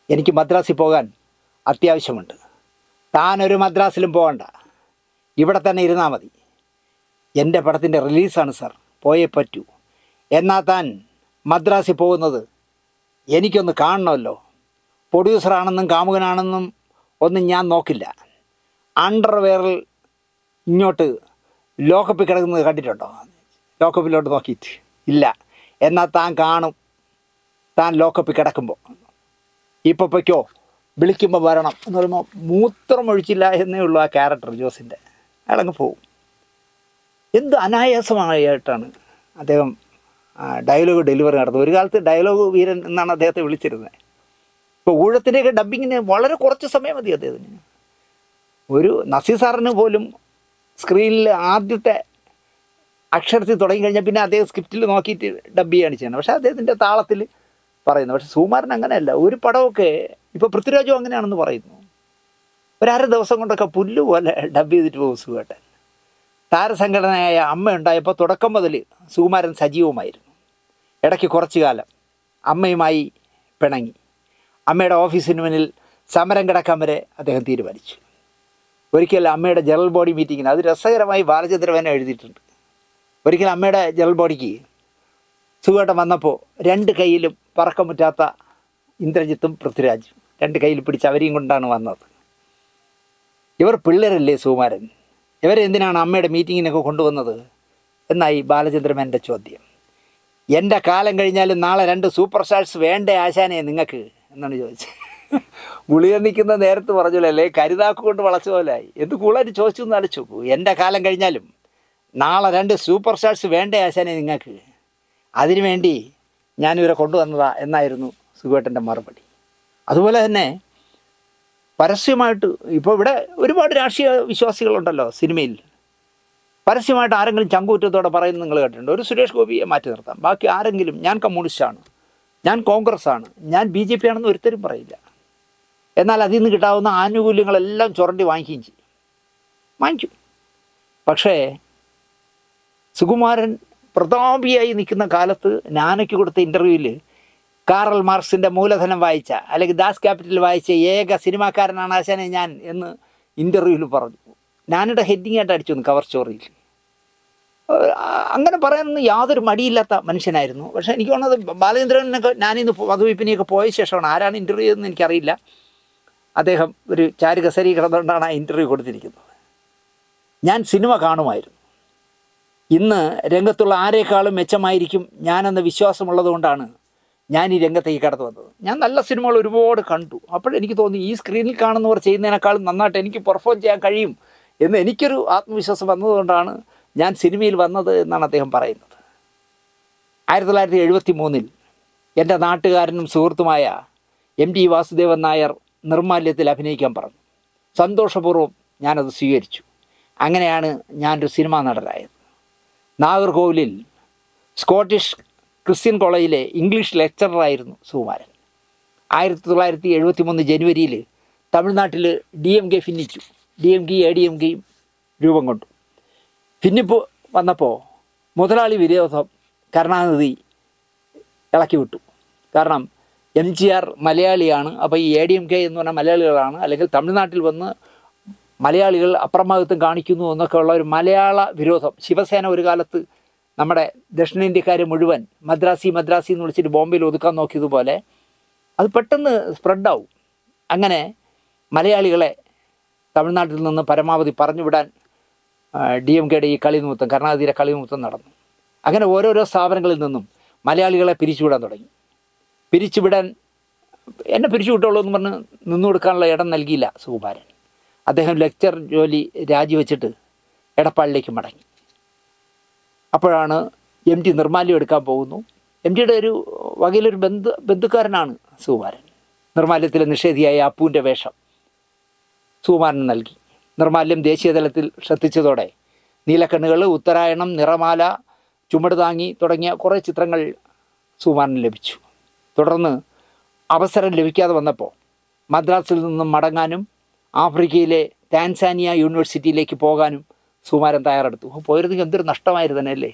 എനിക്ക് മദ്രാസിൽ പോകാൻ അത്യാവശ്യമുണ്ട് താനൊരു മദ്രാസിലും പോകണ്ട ഇവിടെ തന്നെ ഇരുന്നാൽ മതി എൻ്റെ പടത്തിൻ്റെ റിലീസാണ് സാർ പോയേ പറ്റൂ എന്നാൽ താൻ മദ്രാസിൽ പോകുന്നത് എനിക്കൊന്ന് കാണണമല്ലോ പ്രൊഡ്യൂസറാണെന്നും കാമുകനാണെന്നും ഒന്നും ഞാൻ നോക്കില്ല അണ്ടർവെയറിൽ ഇങ്ങോട്ട് ലോക്കപ്പിൽ കിടക്കുന്നത് കണ്ടിട്ടുണ്ടോ ലോക്കപ്പിലോട്ട് നോക്കിയിട്ട് ഇല്ല എന്നാൽ താൻ കാണും താൻ ലോക്കപ്പിൽ കിടക്കുമ്പോൾ ഇപ്പോൾ പൊയ്ക്കോ വിളിക്കുമ്പോൾ വരണം എന്ന് പറയുമ്പോൾ മൂത്രം ഒഴിച്ചില്ല എന്നേ ഉള്ളൂ ആ ക്യാരക്ടർ ജോസിൻ്റെ അയാളങ്ങ് പോവും എന്ത് അനായാസമായിട്ടാണ് അദ്ദേഹം ഡയലോഗ് ഡെലിവറി നടത്തുന്നത് ഒരു കാലത്ത് ഡയലോഗ് വീരൻ എന്നാണ് അദ്ദേഹത്തെ വിളിച്ചിരുന്നത് ഇപ്പോൾ ഊഴത്തിൻ്റെയൊക്കെ ഡബിങ്ങിന് വളരെ കുറച്ച് സമയം മതി അദ്ദേഹത്തിന് ഒരു നസീർ സാറിന് പോലും സ്ക്രീനിൽ ആദ്യത്തെ അക്ഷരത്തിൽ തുടങ്ങി കഴിഞ്ഞാൽ പിന്നെ അദ്ദേഹം സ്ക്രിപ്റ്റിൽ നോക്കിയിട്ട് ഡബ് ചെയ്യാണ് ചെയ്യുന്നത് പക്ഷേ അദ്ദേഹത്തിൻ്റെ താളത്തിൽ പറയുന്നത് പക്ഷേ സുകുമാരൻ അങ്ങനെയല്ല ഒരു പടമൊക്കെ ഇപ്പോൾ പൃഥ്വിരാജും അങ്ങനെയാണെന്ന് പറയുന്നു ഒരു അര ദിവസം കൊണ്ടൊക്കെ പുല്ല് പോലെ ഡബ് ചെയ്തിട്ട് പോകും സുഖേട്ടൻ താരസംഘടനയായ അമ്മ ഉണ്ടായപ്പോൾ തുടക്കം മുതൽ സുകുമാരൻ സജീവമായിരുന്നു ഇടയ്ക്ക് കുറച്ചു കാലം അമ്മയുമായി പിണങ്ങി അമ്മയുടെ ഓഫീസിന് മുന്നിൽ സമരം കിടക്കാൻ വരെ അദ്ദേഹം തീരുമാനിച്ചു ഒരിക്കൽ അമ്മയുടെ ജനറൽ ബോഡി മീറ്റിങ്ങിന് അത് രസകരമായി ബാലചന്ദ്രവനെ എഴുതിയിട്ടുണ്ട് ഒരിക്കൽ അമ്മയുടെ ജനറൽ ബോഡിക്ക് സുഖേട്ടൻ വന്നപ്പോൾ രണ്ട് കൈയിലും പറക്കം മുറ്റാത്ത ഇന്ദ്രജിത്തും പൃഥ്വിരാജും രണ്ട് കയ്യിൽ പിടിച്ച് അവരെയും കൊണ്ടാണ് വന്നത് ഇവർ പിള്ളേരല്ലേ സുകുമാരൻ ഇവരെ എന്തിനാണ് അമ്മയുടെ മീറ്റിങ്ങിനൊക്കെ കൊണ്ടുവന്നത് എന്നായി ബാലചന്ദ്രമേൻ്റെ ചോദ്യം എൻ്റെ കാലം കഴിഞ്ഞാലും നാളെ രണ്ട് സൂപ്പർ സ്റ്റാർസ് വേണ്ടേ ആശാനെ നിങ്ങൾക്ക് എന്നാണ് ചോദിച്ചത് ഗുളിക നിൽക്കുന്ന നേരത്ത് പറഞ്ഞല്ലേ കരുതാക്ക് കൊണ്ട് വളച്ച പോലായി എന്ത് കൂളായിട്ട് ചോദിച്ചു എന്ന് അലച്ചു എൻ്റെ കാലം കഴിഞ്ഞാലും നാളെ രണ്ട് സൂപ്പർ സ്റ്റാർസ് വേണ്ടേ ആശാനെ നിങ്ങൾക്ക് അതിനുവേണ്ടി ഞാനിവരെ കൊണ്ടുവന്നതാ എന്നായിരുന്നു സുഖേട്ടൻ്റെ മറുപടി അതുപോലെ തന്നെ പരസ്യമായിട്ട് ഇപ്പോൾ ഇവിടെ ഒരുപാട് രാഷ്ട്രീയ വിശ്വാസികളുണ്ടല്ലോ സിനിമയിൽ പരസ്യമായിട്ട് ആരെങ്കിലും ചങ്കൂറ്റത്തോടെ പറയുന്നത് നിങ്ങൾ കേട്ടിട്ടുണ്ട് ഒരു സുരേഷ് ഗോപിയെ മാറ്റി നിർത്താം ബാക്കി ആരെങ്കിലും ഞാൻ കമ്മ്യൂണിസ്റ്റാണ് ഞാൻ കോൺഗ്രസ് ആണ് ഞാൻ ബി ജെ പി ആണെന്ന് ഒരുത്തരും പറയില്ല എന്നാൽ അതിൽ നിന്ന് കിട്ടാവുന്ന ആനുകൂല്യങ്ങളെല്ലാം ചുരണ്ടി വാങ്ങിക്കുകയും ചെയ്യും വാങ്ങിക്കും പക്ഷേ സുകുമാരൻ പ്രതാപിയായി നിൽക്കുന്ന കാലത്ത് നാനയ്ക്ക് കൊടുത്ത ഇൻ്റർവ്യൂവിൽ കാറൽ മാർക്സിൻ്റെ മൂലധനം വായിച്ച അല്ലെങ്കിൽ ദാസ് ക്യാപിറ്റൽ വായിച്ച ഏക സിനിമാക്കാരനാണ് ആശാനെ ഞാൻ എന്ന് ഇൻ്റർവ്യൂവിൽ പറഞ്ഞു ഞാനിവിടെ ഹെഡിങ് ആയിട്ട് അടിച്ചു വന്നു കവർ സ്റ്റോറിയിൽ ഏഹ് അങ്ങനെ പറയാനൊന്നും യാതൊരു മടിയില്ലാത്ത മനുഷ്യനായിരുന്നു പക്ഷേ എനിക്ക് തോന്നുന്നത് ബാലചന്ദ്രനൊക്കെ ഞാനിന്ന് വധുവയ്പ്പിനെയൊക്കെ പോയ ശേഷമാണ് ആരാണ് ഇൻ്റർവ്യൂ ചെയ്തതെന്ന് എനിക്കറിയില്ല അദ്ദേഹം ഒരു ചാരുകസരി കിടന്നുകൊണ്ടാണ് ആ ഇൻ്റർവ്യൂ കൊടുത്തിരിക്കുന്നത് ഞാൻ സിനിമ കാണുമായിരുന്നു ഇന്ന് രംഗത്തുള്ള ആരേക്കാളും മെച്ചമായിരിക്കും ഞാനെന്ന വിശ്വാസമുള്ളതുകൊണ്ടാണ് ഞാൻ ഈ രംഗത്തേക്ക് കടന്നു വന്നത് ഞാൻ നല്ല സിനിമകൾ ഒരുപാട് കണ്ടു അപ്പോഴെനിക്ക് തോന്നി ഈ സ്ക്രീനിൽ കാണുന്നവർ ചെയ്യുന്നതിനേക്കാളും നന്നായിട്ട് എനിക്ക് പെർഫോം ചെയ്യാൻ കഴിയും എന്ന് എനിക്കൊരു ആത്മവിശ്വാസം വന്നതുകൊണ്ടാണ് ഞാൻ സിനിമയിൽ വന്നത് എന്നാണ് അദ്ദേഹം പറയുന്നത് ആയിരത്തി തൊള്ളായിരത്തി എഴുപത്തി മൂന്നിൽ എൻ്റെ നാട്ടുകാരനും സുഹൃത്തുമായ എം ടി വാസുദേവൻ നായർ നിർമാല്യത്തിൽ അഭിനയിക്കാൻ പറഞ്ഞു സന്തോഷപൂർവ്വം ഞാനത് സ്വീകരിച്ചു അങ്ങനെയാണ് ഞാനൊരു സിനിമാ നടനായത് നാഗർകോവിലിൽ സ്കോട്ടിഷ് ക്രിസ്ത്യൻ കോളേജിലെ ഇംഗ്ലീഷ് ലെക്ചററായിരുന്നു സുകുമാരൻ ആയിരത്തി തൊള്ളായിരത്തി എഴുപത്തി മൂന്ന് ജനുവരിയിൽ തമിഴ്നാട്ടിൽ ഡി എം കെ ഭിന്നിച്ചു D M K A D M കെയും രൂപം കൊണ്ടു ഭിന്നിപ്പ് വന്നപ്പോൾ മുതലാളി വിരോധം കരുണാനിധി ഇളക്കി വിട്ടു കാരണം എം ജി ആർ മലയാളിയാണ് അപ്പോൾ ഈ എ ഡി എം കെ എന്ന് പറഞ്ഞാൽ മലയാളികളാണ് അല്ലെങ്കിൽ തമിഴ്നാട്ടിൽ വന്ന് മലയാളികൾ അപ്രമാദിത്വം കാണിക്കുന്നു എന്നൊക്കെ ഉള്ള ഒരു മലയാള വിരോധം ശിവസേന ഒരു കാലത്ത് നമ്മുടെ ദക്ഷിണേന്ത്യക്കാരെ മുഴുവൻ മദ്രാസി മദ്രാസി എന്ന് വിളിച്ചിട്ട് ബോംബെയിൽ ഒതുക്കാൻ നോക്കിയതുപോലെ അത് പെട്ടെന്ന് സ്പ്രെഡാവും അങ്ങനെ മലയാളികളെ തമിഴ്നാട്ടിൽ നിന്ന് പരമാവധി പറഞ്ഞുവിടാൻ ഡി എം കെയുടെ ഈ കളി നിമിത്തം കരുണാനിധിയുടെ കളി നിമിത്തം നടന്നു അങ്ങനെ ഓരോരോ സ്ഥാപനങ്ങളിൽ നിന്നും മലയാളികളെ പിരിച്ചുവിടാൻ തുടങ്ങി പിരിച്ചുവിടാൻ എന്നെ പിരിച്ചുവിട്ടോളൂ എന്ന് പറഞ്ഞ് നിന്നു കൊടുക്കാനുള്ള ഇടം നൽകിയില്ല സുകുമാരൻ അദ്ദേഹം ലെക്ചർ ജോലി രാജിവെച്ചിട്ട് എടപ്പാളിലേക്ക് മടങ്ങി അപ്പോഴാണ് എം ടി നിർമാല്യം എടുക്കാൻ പോകുന്നു എം ടിയുടെ ഒരു വകയിലൊരു ബന്ധു ബന്ധുക്കാരനാണ് സുകുമാരൻ നിർമാല്യത്തിലെ നിഷേധിയായ അപ്പുവിൻ്റെ വേഷം സുകുമാരൻ നൽകി നിർമാല്യം ദേശീയതലത്തിൽ ശ്രദ്ധിച്ചതോടെ നീലക്കണ്ണുകൾ ഉത്തരായണം നിറമാല ചുമട് താങ്ങി തുടങ്ങിയ കുറേ ചിത്രങ്ങൾ സുകുമാരന് ലഭിച്ചു തുടർന്ന് അവസരം ലഭിക്കാതെ വന്നപ്പോൾ മദ്രാസിൽ നിന്നും മടങ്ങാനും ആഫ്രിക്കയിലെ ടാൻസാനിയ യൂണിവേഴ്സിറ്റിയിലേക്ക് പോകാനും സുകുമാരൻ തയ്യാറെടുത്തു അപ്പോൾ പോയിരുന്നെങ്കിൽ എന്തൊരു നഷ്ടമായിരുന്നു അല്ലേ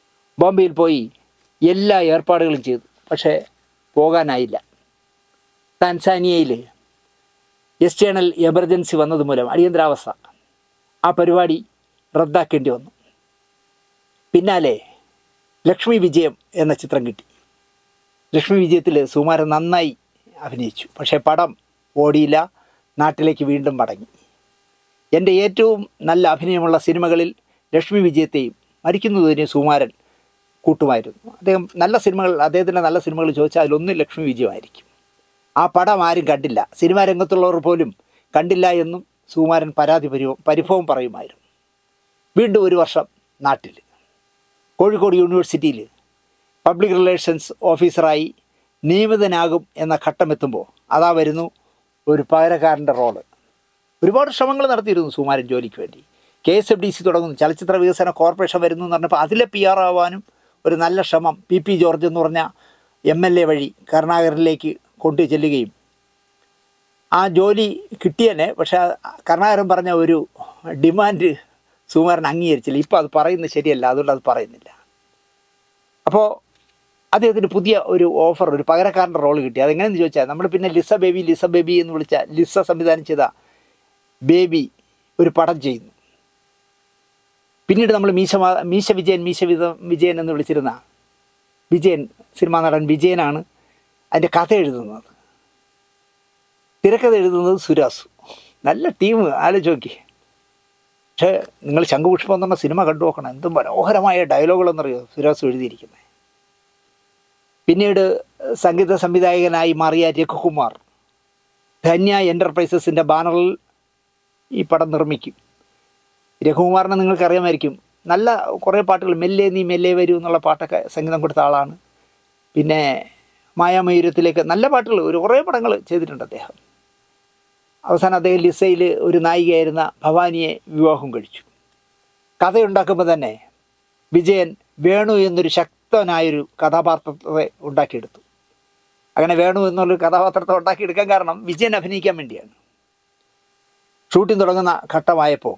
ബോംബെയിൽ പോയി എല്ലാ ഏർപ്പാടുകളും ചെയ്തു പക്ഷേ പോകാനായില്ല താൻസാനിയയിൽ എക്സ്റ്റേണൽ എമർജൻസി വന്നത് മൂലം അടിയന്തരാവസ്ഥ ആ പരിപാടി റദ്ദാക്കേണ്ടി വന്നു പിന്നാലെ ലക്ഷ്മി വിജയം എന്ന ചിത്രം കിട്ടി ലക്ഷ്മി വിജയത്തിൽ സുകുമാരൻ നന്നായി അഭിനയിച്ചു പക്ഷേ പടം ഓടിയില്ല നാട്ടിലേക്ക് വീണ്ടും മടങ്ങി എൻ്റെ ഏറ്റവും നല്ല അഭിനയമുള്ള സിനിമകളിൽ ലക്ഷ്മി വിജയത്തെയും മരിക്കുന്നതിന് സുകുമാരൻ കൂട്ടുമായിരുന്നു അദ്ദേഹം നല്ല സിനിമകൾ അദ്ദേഹത്തിൻ്റെ നല്ല സിനിമകൾ ചോദിച്ചാൽ അതിലൊന്നും ലക്ഷ്മി വിജയമായിരിക്കും ആ പടം ആരും കണ്ടില്ല സിനിമാ രംഗത്തുള്ളവർ പോലും കണ്ടില്ല എന്നും സുകുമാരൻ പരാതി പരി പരിഭവം പറയുമായിരുന്നു വീണ്ടും ഒരു വർഷം നാട്ടിൽ കോഴിക്കോട് യൂണിവേഴ്സിറ്റിയിൽ പബ്ലിക് റിലേഷൻസ് ഓഫീസറായി നിയമിതനാകും എന്ന ഘട്ടമെത്തുമ്പോൾ അതാ വരുന്നു ഒരു പകരക്കാരൻ്റെ റോള് ഒരുപാട് ശ്രമങ്ങൾ നടത്തിയിരുന്നു സുകുമാരൻ ജോലിക്ക് വേണ്ടി K S F D C തുടങ്ങുന്നു ചലച്ചിത്ര വികസന കോർപ്പറേഷൻ വരുന്നു എന്ന് പറഞ്ഞപ്പോൾ അതിലെ പി ആർ ആവാനും ഒരു നല്ല ശ്രമം പി പി ജോർജ് എന്ന് പറഞ്ഞ എം എൽ എ വഴി കരുണാകരനിലേക്ക് കൊണ്ടു ചെല്ലുകയും ആ ജോലി കിട്ടിയനെ പക്ഷേ ആ കരുണാകരൻ പറഞ്ഞ ഒരു ഡിമാൻഡ് സുകുമാരൻ അംഗീകരിച്ചില്ല ഇപ്പോൾ അത് പറയുന്നത് ശരിയല്ല അതുകൊണ്ട് അത് പറയുന്നില്ല അപ്പോൾ അദ്ദേഹത്തിന് പുതിയ ഒരു ഓഫർ ഒരു പകരക്കാരൻ്റെ റോൾ കിട്ടി അതെങ്ങനെയെന്ന് ചോദിച്ചാൽ നമ്മൾ പിന്നെ ലിസ ബേബി ലിസ ബേബി എന്ന് വിളിച്ച ലിസ സംവിധാനം ചെയ്ത ബേബി ഒരു പടം ചെയ്യുന്നു പിന്നീട് നമ്മൾ മീശ മാ- മീശ വിജയൻ മീശ വിത വിജയൻ എന്ന് വിളിച്ചിരുന്ന വിജയൻ സിനിമാ നടൻ വിജയനാണ് അതിൻ്റെ കഥ എഴുതുന്നത് തിരക്കഥ എഴുതുന്നത് സുരാസു നല്ല ടീം ആലോചിച്ച് നോക്കി പക്ഷേ നിങ്ങൾ ശംഖുപുഷ്പം എന്ന് പറഞ്ഞ സിനിമ കണ്ടു നോക്കണം എന്ത് മനോഹരമായ ഡയലോഗുകളെന്നറിയോ സുരാസു എഴുതിയിരിക്കുന്നത് പിന്നീട് സംഗീത സംവിധായകനായി മാറിയ രഘുകുമാർ ധന്യ എൻ്റർപ്രൈസസിൻ്റെ ബാനറിൽ ഈ പടം നിർമ്മിക്കും രഘുകുമാറിനെ നിങ്ങൾക്ക് അറിയാമായിരിക്കും നല്ല കുറേ പാട്ടുകൾ മെല്ലെ നീ മെല്ലെ വരൂ എന്നുള്ള പാട്ടൊക്കെ സംഗീതം കൊടുത്ത ആളാണ് പിന്നെ മായാമയൂരത്തിലേക്ക് നല്ല പാട്ടുകൾ ഒരു കുറേ പടങ്ങൾ ചെയ്തിട്ടുണ്ട് അദ്ദേഹം അവസാനം അദ്ദേഹം ലിസയിൽ ഒരു നായികയായിരുന്ന ഭവാനിയെ വിവാഹം കഴിച്ചു കഥയുണ്ടാക്കുമ്പോൾ തന്നെ വിജയൻ വേണു എന്നൊരു ശക്തനായൊരു കഥാപാത്രത്തെ ഉണ്ടാക്കിയെടുത്തു അങ്ങനെ വേണു എന്നുള്ളൊരു കഥാപാത്രത്തെ ഉണ്ടാക്കിയെടുക്കാൻ കാരണം വിജയൻ അഭിനയിക്കാൻ വേണ്ടിയാണ് ഷൂട്ടിംഗ് തുടങ്ങുന്ന ഘട്ടമായപ്പോൾ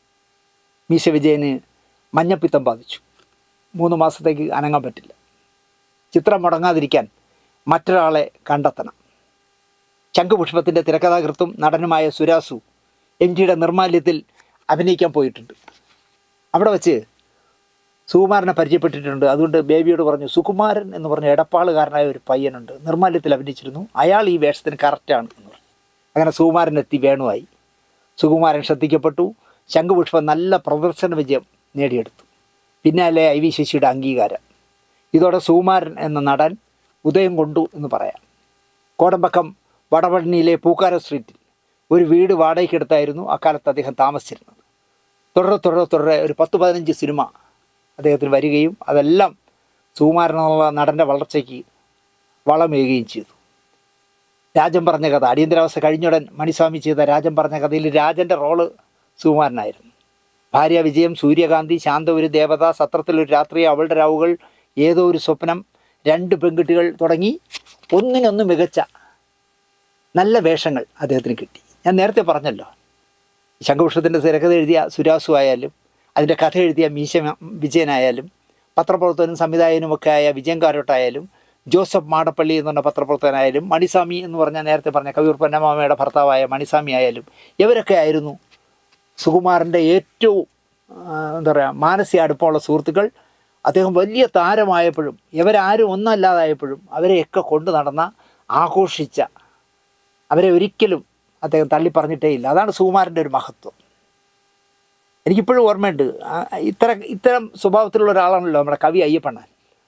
മീശ വിജയന് മഞ്ഞപ്പിത്തം ബാധിച്ചു മൂന്ന് മാസത്തേക്ക് അനങ്ങാൻ പറ്റില്ല ചിത്രം മുടങ്ങാതിരിക്കാൻ മറ്റൊരാളെ കണ്ടെത്തണം ശംഖുപുഷ്പത്തിൻ്റെ തിരക്കഥാകൃത്തും നടനുമായ സുരാസു എം ജിയുടെ നിർമാല്യത്തിൽ അഭിനയിക്കാൻ പോയിട്ടുണ്ട് അവിടെ വെച്ച് സുകുമാരനെ പരിചയപ്പെട്ടിട്ടുണ്ട് അതുകൊണ്ട് ബേബിയോട് പറഞ്ഞു സുകുമാരൻ എന്ന് പറഞ്ഞ എടപ്പാളുകാരനായ ഒരു പയ്യനുണ്ട് നിർമാല്യത്തിൽ അഭിനയിച്ചിരുന്നു അയാൾ ഈ വേഷത്തിന് കറക്റ്റാണ് എന്ന് പറഞ്ഞു അങ്ങനെ സുകുമാരൻ എത്തി വേണുവായി സുകുമാരൻ ശ്രദ്ധിക്കപ്പെട്ടു ശംഖുപുഷ്പം നല്ല പ്രദർശന വിജയം നേടിയെടുത്തു പിന്നാലെ ഐ വി ശശിയുടെ അംഗീകാരം ഇതോടെ സുകുമാരൻ എന്ന നടൻ ഉദയം കൊണ്ടു എന്ന് പറയാം കോടമ്പക്കം വടപഴനിയിലെ പൂക്കാര സ്ട്രീറ്റിൽ ഒരു വീട് വാടകയ്ക്കെടുത്തായിരുന്നു അക്കാലത്ത് അദ്ദേഹം താമസിച്ചിരുന്നത് തുടരെ തുടരെ തുടരെ ഒരു പത്ത് പതിനഞ്ച് സിനിമ അദ്ദേഹത്തിന് വരികയും അതെല്ലാം സുകുമാരൻ എന്നുള്ള നടൻ്റെ വളർച്ചയ്ക്ക് വളമേകുകയും ചെയ്തു രാജൻ പറഞ്ഞ കഥ അടിയന്തരാവസ്ഥ കഴിഞ്ഞുടൻ മണിസ്വാമി ചെയ്ത രാജൻ പറഞ്ഞ കഥയിൽ രാജൻ്റെ റോള് സുകുമാരനായിരുന്നു ഭാര്യ വിജയം സൂര്യകാന്തി ശാന്ത ഒരു ദേവത സത്രത്തിലൊരു രാത്രി അവളുടെ രാവുകൾ ഏതോ ഒരു സ്വപ്നം രണ്ട് പെൺകുട്ടികൾ തുടങ്ങി ഒന്നിനൊന്ന് മികച്ച നല്ല വേഷങ്ങൾ അദ്ദേഹത്തിന് കിട്ടി ഞാൻ നേരത്തെ പറഞ്ഞല്ലോ ശംഖുപുഷ്പത്തിൻ്റെ തിരക്കഥ എഴുതിയ സുരാസു ആയാലും അതിൻ്റെ കഥ എഴുതിയ മീശ വിജയനായാലും പത്രപ്രവർത്തകനും സംവിധായകനുമൊക്കെ ആയ വിജയൻ കാരോട്ടായാലും ജോസഫ് മാടപ്പള്ളി എന്ന് പറഞ്ഞ പത്രപ്രവർത്തകനായാലും മണിസ്വാമി എന്ന് പറഞ്ഞ നേരത്തെ പറഞ്ഞ കവിയൂർ പൊന്നമാമയുടെ ഭർത്താവായ മണിസ്വാമി ആയാലും ഇവരൊക്കെ ആയിരുന്നു സുകുമാരൻ്റെ ഏറ്റവും ആ, എന്താ പറയുക മാനസിക അടുപ്പമുള്ള സുഹൃത്തുക്കൾ അദ്ദേഹം വലിയ താരമായപ്പോഴും ഇവരാരും ഒന്നല്ലാതായപ്പോഴും അവരെയൊക്കെ കൊണ്ടു നടന്ന ആഘോഷിച്ച അവരെ ഒരിക്കലും അദ്ദേഹം തള്ളി പറഞ്ഞിട്ടേ ഇല്ല അതാണ് സുകുമാരൻ്റെ ഒരു മഹത്വം എനിക്കിപ്പോഴും ഓർമ്മയുണ്ട് ആ, ഇത്ര ഇത്തരം സ്വഭാവത്തിലുള്ള ഒരാളാണല്ലോ നമ്മുടെ കവി അയ്യപ്പണ്ണൻ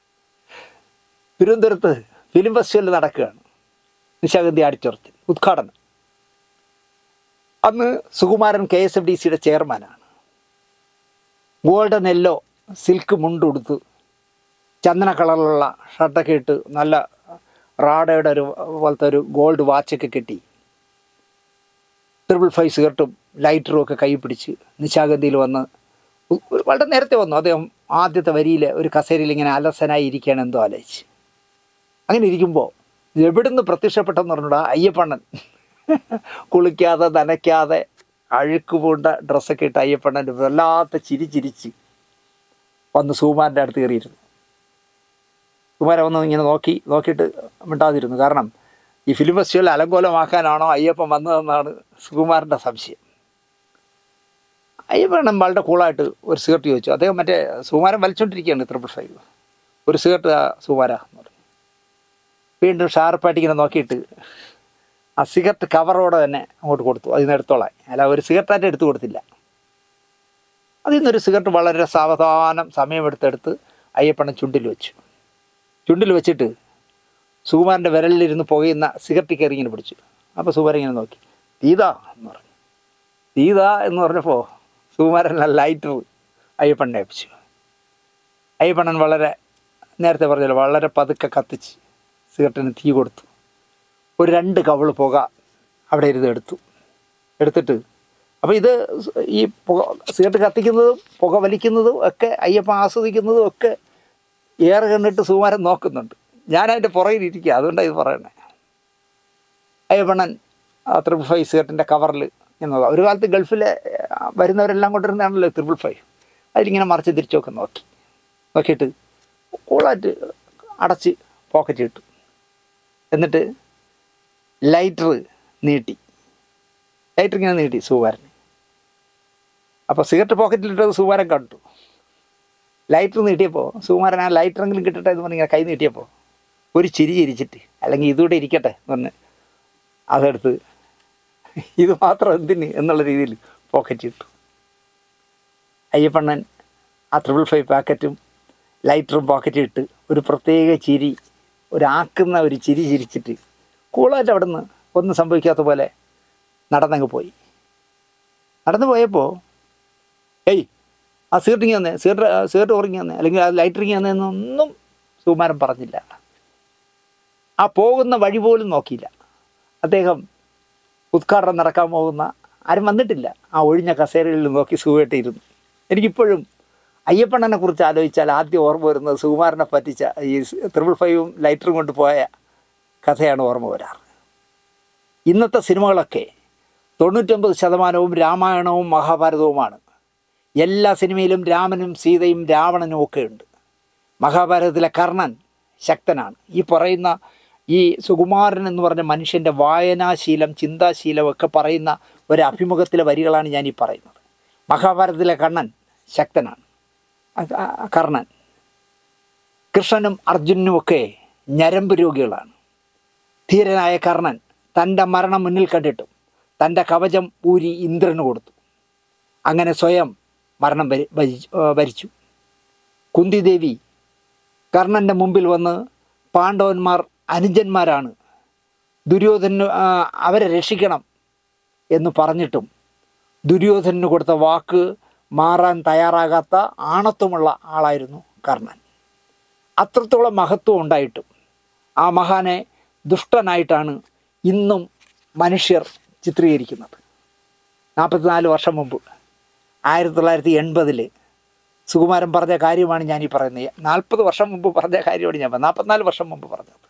തിരുവനന്തപുരത്ത് ഫിലിം ഫെസ്റ്റിവൽ നടക്കുകയാണ് നിശാഗന്ധി ആഡിറ്റോറിയത്തിൽ ഉദ്ഘാടനം അന്ന് Sukumaran K S F D സിയുടെ ചെയർമാനാണ് ഗോൾഡൻ യെല്ലോ സിൽക്ക് മുണ്ടുടുത്ത് ചന്ദന കളറിലുള്ള ഷർട്ടൊക്കെ ഇട്ട് നല്ല റാഡയുടെ ഒരു പോലത്തെ ഒരു ഗോൾഡ് വാച്ചൊക്കെ കെട്ടി ട്രിപ്പിൾ ഫൈവ് സിഗരറ്റും ലൈറ്ററും ഒക്കെ കൈ പിടിച്ച് നിശാഗന്ധിയിൽ വന്ന് ഉ- ഒരു വളരെ നേരത്തെ വന്നു അദ്ദേഹം ആദ്യത്തെ വരിയിൽ ഒരു കസേരയിൽ ഇങ്ങനെ അലസനായി ഇരിക്കുകയാണ് എന്തോ ആലോചിച്ച് അങ്ങനെ ഇരിക്കുമ്പോൾ എവിടുന്ന് പ്രത്യക്ഷപ്പെട്ടെന്ന് പറഞ്ഞൂടാ അയ്യപ്പണ്ണൻ കുളിക്കാതെ നനയ്ക്കാതെ അഴുക്ക് പൂണ്ട ഡ്രസ്സൊക്കെ ഇട്ട് അയ്യപ്പണ്ണൻ വല്ലാത്ത ചിരി ചിരിച്ച് വന്ന് സുകുമാരൻ്റെ അടുത്ത് കയറിയിരുന്നു സുകുമാരൻ വന്ന് ഇങ്ങനെ നോക്കി നോക്കിയിട്ട് മിണ്ടാതിരുന്നു കാരണം ഈ ഫിലിം ഫെസ്റ്റിവൽ അലങ്കോലമാക്കാനാണോ അയ്യപ്പൻ വന്നതെന്നാണ് സുകുമാരൻ്റെ സംശയം അയ്യപ്പൻ വളരെ കൂളായിട്ട് ഒരു സിഗരറ്റ് ചോദിച്ചു അദ്ദേഹം മറ്റേ സുകുമാരൻ വലിച്ചുകൊണ്ടിരിക്കുകയാണ് ട്രിപ്പിൾ ഫൈവ് ഒരു സിഗരറ്റ് ആ സുകുമാര എന്ന് പറഞ്ഞു വീണ്ടും ഷാർപ്പായിട്ട് ഇങ്ങനെ നോക്കിയിട്ട് ആ സിഗരറ്റ് കവറോടെ തന്നെ അങ്ങോട്ട് കൊടുത്തു അതിൽ നിന്ന് എടുത്തോളാം അല്ല ഒരു സിഗരറ്റായിട്ട് എടുത്തു കൊടുത്തില്ല അതിൽ നിന്നൊരു സിഗരറ്റ് വളരെ സാവധാനം സമയമെടുത്തെടുത്ത് അയ്യപ്പണ്ണൻ ചുണ്ടിൽ വെച്ചു ചുണ്ടിൽ വെച്ചിട്ട് സുകുമാരൻ്റെ വിരലിലിരുന്ന് പുകയുന്ന സിഗരറ്റ് കയറി ഇങ്ങനെ പിടിച്ചു അപ്പോൾ സുകുമാരൻ ഇങ്ങനെ നോക്കി തീതാ എന്ന് പറഞ്ഞു തീതാ എന്ന് പറഞ്ഞപ്പോൾ സുകുമാരൻ ലൈറ്റർ അയ്യപ്പണ്ണനെ ഏൽപ്പിച്ചു അയ്യപ്പണ്ണൻ വളരെ നേരത്തെ പറഞ്ഞല്ലോ വളരെ പതുക്കെ കത്തിച്ച് സിഗരറ്റിന് തീ കൊടുത്തു ഒരു രണ്ട് കവള് പുക അവിടെ ഇരുന്ന് എടുത്തു എടുത്തിട്ട് അപ്പോൾ ഇത് ഈ പുക സിഗരറ്റ് കത്തിക്കുന്നതും പുക വലിക്കുന്നതും ഒക്കെ അയ്യപ്പ ആസ്വദിക്കുന്നതും ഒക്കെ ഏറെ കണ്ടിട്ട് സുകുമാരൻ നോക്കുന്നുണ്ട് ഞാൻ അതിൻ്റെ പുറകിലിരിക്കുക അതുകൊണ്ടാണ് ഇത് പറയണേ അയ്യപ്പണ്ണൻ ത്രിപിൾ ഫൈവ് സിഗരറ്റിൻ്റെ കവറിൽ എന്നതാണ് ഒരു കാലത്ത് ഗൾഫിലെ ആ, വരുന്നവരെല്ലാം കൊണ്ടിരുന്നതാണല്ലോ ത്രിപിൾ ഫൈവ് അതിലിങ്ങനെ മറിച്ച് തിരിച്ചൊക്കെ നോക്കി നോക്കിയിട്ട് കൂളായിട്ട് അടച്ച് പോക്കറ്റ് ഇട്ടു എന്നിട്ട് ലൈറ്റർ നീട്ടി ലൈറ്റർ ഇങ്ങനെ നീട്ടി സുകുമാരന് അപ്പോൾ സിഗരറ്റ് പോക്കറ്റിലിട്ടത് സുകുമാരൻ കണ്ടു ലൈറ്റർ നീട്ടിയപ്പോൾ സുകുമാരൻ ആ ലൈറ്ററെങ്കിലും കിട്ടട്ടെ എന്ന് പറഞ്ഞ് ഇങ്ങനെ കൈ നീട്ടിയപ്പോൾ ഒരു ചിരി ചിരിച്ചിട്ട് അല്ലെങ്കിൽ ഇതുകൂടെ ഇരിക്കട്ടെ എന്ന് പറഞ്ഞ് അതെടുത്ത് ഇത് മാത്രം എന്തിന് എന്നുള്ള രീതിയിൽ പോക്കറ്റ് ഇട്ടു അയ്യപ്പണ്ണൻ ആ ട്രിപ്പിൾ ഫൈവ് പാക്കറ്റും ലൈറ്ററും പോക്കറ്റ് ഇട്ട് ഒരു പ്രത്യേക ചിരി ഒരാക്കുന്ന ഒരു ചിരി ചിരിച്ചിട്ട് കൂളായിട്ട് അവിടെ നിന്ന് ഒന്നും സംഭവിക്കാത്ത പോലെ നടന്നങ്ങ് പോയി നടന്നു പോയപ്പോൾ ഏയ് ആ സിഗരറ്റിങ് തന്നെ സിഗരറ്റ് സിഗരറ്റ് ഉറങ്ങി തന്നെ അല്ലെങ്കിൽ ആ ലൈറ്ററിങ് തന്നെ എന്നൊന്നും സുകുമാരൻ പറഞ്ഞില്ല ആ പോകുന്ന വഴി പോലും നോക്കിയില്ല അദ്ദേഹം ഉദ്ഘാടനം നടക്കാൻ പോകുന്ന ആരും വന്നിട്ടില്ല ആ ഒഴിഞ്ഞ കസേരയിൽ നോക്കി സുഖമായിട്ടിരുന്നു എനിക്കിപ്പോഴും അയ്യപ്പണ്ണനെ കുറിച്ച് ആലോചിച്ചാൽ ആദ്യം ഓർമ്മ വരുന്നത് സുകുമാരനെ പറ്റിച്ച ഈ ത്രിപിൾ ഫൈവും ലൈറ്ററും കൊണ്ട് പോയ കഥയാണ് ഓർമ്മ വരാറ് ഇന്നത്തെ സിനിമകളൊക്കെ തൊണ്ണൂറ്റൊമ്പത് ശതമാനവും രാമായണവും മഹാഭാരതവുമാണ് എല്ലാ സിനിമയിലും രാമനും സീതയും രാവണനും ഒക്കെ ഉണ്ട് മഹാഭാരതത്തിലെ കർണൻ ശക്തനാണ് ഈ പറയുന്ന ഈ സുകുമാരൻ എന്ന് പറഞ്ഞ മനുഷ്യൻ്റെ വായനാശീലം ചിന്താശീലം ഒക്കെ പറയുന്ന ഒരു അഭിമുഖത്തിലെ വരികളാണ് ഞാൻ ഈ പറയുന്നത് മഹാഭാരതത്തിലെ കണ്ണൻ ശക്തനാണ് അ- അ- കർണൻ കൃഷ്ണനും അർജുനനുമൊക്കെ ഞരമ്പ് രോഗികളാണ് ധീരനായ കർണൻ തൻ്റെ മരണം മുന്നിൽ കണ്ടിട്ടും തൻ്റെ കവചം ഊരി ഇന്ദ്രന് കൊടുത്തു അങ്ങനെ സ്വയം മരണം വരി ഭരിച്ചു ആ, ഭരിച്ചു കുന്തിദേവി കർണൻ്റെ മുമ്പിൽ വന്ന് പാണ്ഡവന്മാർ അനുജന്മാരാണ് ദുര്യോധനു ആ, അവരെ രക്ഷിക്കണം എന്ന് പറഞ്ഞിട്ടും ദുര്യോധനന് കൊടുത്ത വാക്ക് മാറാൻ തയ്യാറാകാത്ത ആണത്വമുള്ള ആളായിരുന്നു കർണൻ അത്രത്തോളം മഹത്വം ഉണ്ടായിട്ടും ആ മഹാനെ ദുഷ്ടനായിട്ടാണ് ഇന്നും മനുഷ്യർ ചിത്രീകരിക്കുന്നത് നാൽപ്പത്തിനാല് വർഷം മുമ്പ് ആയിരത്തി തൊള്ളായിരത്തി എൺപതിൽ സുകുമാരൻ പറഞ്ഞ കാര്യമാണ് ഞാൻ ഈ പറയുന്നത് നാൽപ്പത് വർഷം മുമ്പ് പറഞ്ഞ കാര്യമാണ് ഞാൻ പറഞ്ഞത് നാൽപ്പത്തിനാല് വർഷം മുമ്പ് പറഞ്ഞത്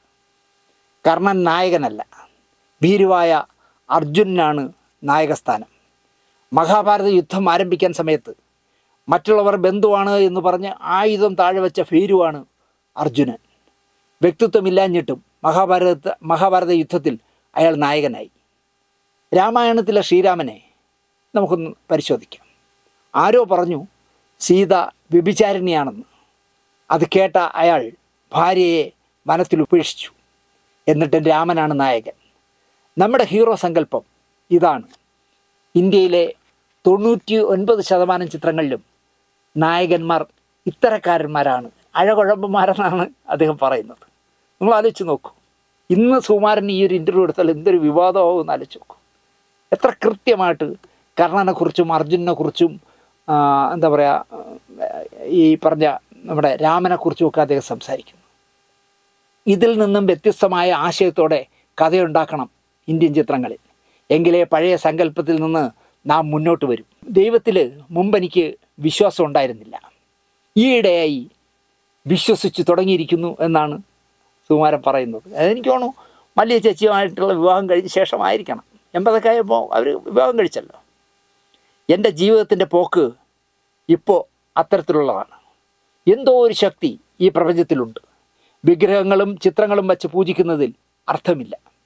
കർണൻ നായകനല്ല ഭീരുവായ അർജുനാണ് നായകസ്ഥാനം മഹാഭാരത യുദ്ധം ആരംഭിക്കാൻ സമയത്ത് മറ്റുള്ളവർ ബന്ധുവാണ് എന്ന് പറഞ്ഞ് ആയുധം താഴെ വെച്ച ഭീരുവാണ് അർജുനൻ വ്യക്തിത്വമില്ലാഞ്ഞിട്ടും മഹാഭാരത മഹാഭാരത യുദ്ധത്തിൽ അയാൾ നായകനായി രാമായണത്തിലെ ശ്രീരാമനെ നമുക്കൊന്ന് പരിശോധിക്കാം ആരോ പറഞ്ഞു സീത വ്യഭിചാരിണിയാണെന്ന് അത് കേട്ട അയാൾ ഭാര്യയെ വനത്തിൽ ഉപേക്ഷിച്ചു എന്നിട്ട് രാമനാണ് നായകൻ നമ്മുടെ ഹീറോ സങ്കല്പം ഇതാണ് ഇന്ത്യയിലെ തൊണ്ണൂറ്റി ഒൻപത് ശതമാനം ചിത്രങ്ങളിലും നായകന്മാർ ഇത്തരക്കാരന്മാരാണ് അഴകുഴമ്പന്മാരെന്നാണ് അദ്ദേഹം പറയുന്നത് നിങ്ങൾ ആലോചിച്ച് നോക്കൂ ഇന്ന് സുകുമാരൻ ഈ ഒരു ഇൻ്റർവ്യൂ എടുത്താൽ എന്തൊരു വിവാദമാവും എന്ന് ആലോചിച്ച് നോക്കൂ എത്ര കൃത്യമായിട്ട് കർണനെക്കുറിച്ചും അർജുനനെക്കുറിച്ചും ആ, എന്താ പറയുക ഈ പറഞ്ഞ നമ്മുടെ രാമനെക്കുറിച്ചും ഒക്കെ അദ്ദേഹം സംസാരിക്കുന്നു ഇതിൽ നിന്നും വ്യത്യസ്തമായ ആശയത്തോടെ കഥയുണ്ടാക്കണം ഇന്ത്യൻ ചിത്രങ്ങളിൽ എങ്കിലേ പഴയ സങ്കല്പത്തിൽ നിന്ന് നാം മുന്നോട്ട് വരും ദൈവത്തിൽ മുമ്പ് എനിക്ക് വിശ്വാസം ഉണ്ടായിരുന്നില്ല ഈയിടെയായി വിശ്വസിച്ച് തുടങ്ങിയിരിക്കുന്നു എന്നാണ് സുകുമാരൻ പറയുന്നത് അതെനിക്ക് തോന്നുന്നു മല്ലിയ ചേച്ചിയുമായിട്ടുള്ള വിവാഹം കഴിഞ്ഞ ശേഷമായിരിക്കണം എൺപതൊക്കെ ആയപ്പോൾ അവർ വിവാഹം കഴിച്ചല്ലോ എൻ്റെ ജീവിതത്തിൻ്റെ പോക്ക് ഇപ്പോൾ അത്തരത്തിലുള്ളതാണ് എന്തോ ഒരു ശക്തി ഈ പ്രപഞ്ചത്തിലുണ്ട് വിഗ്രഹങ്ങളും ചിത്രങ്ങളും വച്ച് പൂജിക്കുന്നതിൽ അർത്ഥമില്ല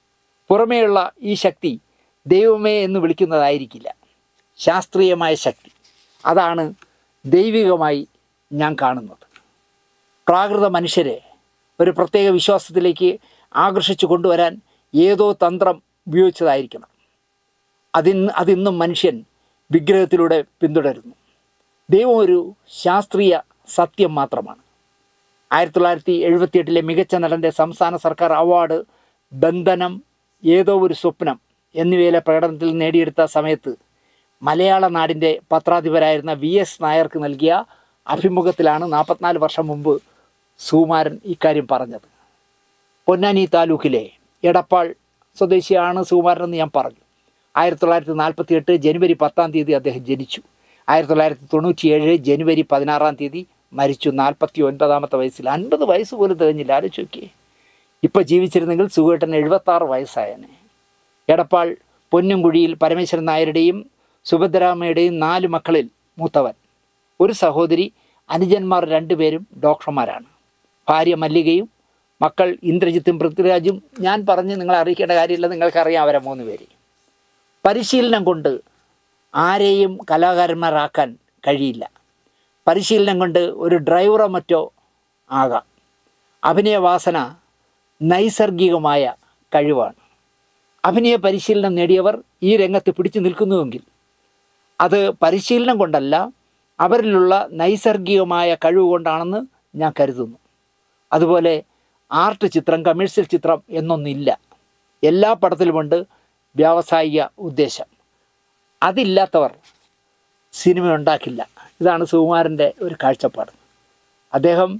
പുറമേയുള്ള ഈ ശക്തി ദൈവമേ എന്ന് വിളിക്കുന്നതായിരിക്കില്ല ശാസ്ത്രീയമായ ശക്തി അതാണ് ദൈവികമായി ഞാൻ കാണുന്നത് പ്രാകൃത മനുഷ്യരെ ഒരു പ്രത്യേക വിശ്വാസത്തിലേക്ക് ആകർഷിച്ചു കൊണ്ടുവരാൻ ഏതോ തന്ത്രം ഉപയോഗിച്ചതായിരിക്കണം അതിന് അതിന്നും മനുഷ്യൻ വിഗ്രഹത്തിലൂടെ പിന്തുടരുന്നു ദൈവം ഒരു ശാസ്ത്രീയ സത്യം മാത്രമാണ് ആയിരത്തി തൊള്ളായിരത്തി എഴുപത്തിയെട്ടിലെ മികച്ച നടൻ്റെ സംസ്ഥാന സർക്കാർ അവാർഡ് ബന്ധനം ഏതോ ഒരു സ്വപ്നം എന്നിവയിലെ പ്രകടനത്തിൽ നേടിയെടുത്ത സമയത്ത് മലയാള നാടിൻ്റെ പത്രാധിപരായിരുന്ന വി എസ് നായർക്ക് നൽകിയ അഭിമുഖത്തിലാണ് നാൽപ്പത്തിനാല് വർഷം മുമ്പ് സുകുമാരൻ ഇക്കാര്യം പറഞ്ഞത് പൊന്നാനി താലൂക്കിലെ എടപ്പാൾ സ്വദേശിയാണ് സുകുമാരൻ എന്ന് ഞാൻ പറഞ്ഞു ആയിരത്തി തൊള്ളായിരത്തി നാൽപ്പത്തി എട്ട് ജനുവരി പത്താം തീയതി അദ്ദേഹം ജനിച്ചു ആയിരത്തി തൊള്ളായിരത്തി തൊണ്ണൂറ്റിയേഴ് ജനുവരി പതിനാറാം തീയതി മരിച്ചു നാൽപ്പത്തി ഒൻപതാമത്തെ വയസ്സിൽ അൻപത് വയസ്സ് പോലും തികഞ്ഞില്ല ആലോചിച്ച് നോക്കിയേ ഇപ്പോൾ ജീവിച്ചിരുന്നെങ്കിൽ സുഖേട്ടൻ എഴുപത്താറ് വയസ്സായനെ എടപ്പാൾ പൊന്നുംകുഴിയിൽ പരമേശ്വരൻ നായരുടെയും സുഭദ്രാമയുടെയും നാല് മക്കളിൽ മൂത്തവൻ ഒരു സഹോദരി അനുജന്മാർ രണ്ടുപേരും ഡോക്ടർമാരാണ് ഭാര്യ മല്ലികയും മക്കൾ ഇന്ദ്രജിത്തും പൃഥ്വിരാജും ഞാൻ പറഞ്ഞ് നിങ്ങളെ അറിയിക്കേണ്ട കാര്യമില്ല നിങ്ങൾക്കറിയാം അവരെ മൂന്ന് പേര് പരിശീലനം കൊണ്ട് ആരെയും കലാകാരന്മാരാക്കാൻ കഴിയില്ല പരിശീലനം കൊണ്ട് ഒരു ഡ്രൈവറോ മറ്റോ ആകാം അഭിനയവാസന നൈസർഗികമായ കഴിവാണ് അഭിനയ പരിശീലനം നേടിയവർ ഈ രംഗത്ത് പിടിച്ചു നിൽക്കുന്നുവെങ്കിൽ അത് പരിശീലനം കൊണ്ടല്ല അവരിലുള്ള നൈസർഗികമായ കഴിവ് കൊണ്ടാണെന്ന് ഞാൻ കരുതുന്നു അതുപോലെ ആർട്ട് ചിത്രം കമേഴ്സ്യൽ ചിത്രം എന്നൊന്നില്ല എല്ലാ പടത്തിലുമുണ്ട് വ്യാവസായിക ഉദ്ദേശം അതില്ലാത്തവർ സിനിമ ഉണ്ടാക്കില്ല ഇതാണ് സുകുമാരൻ്റെ ഒരു കാഴ്ചപ്പാട് അദ്ദേഹം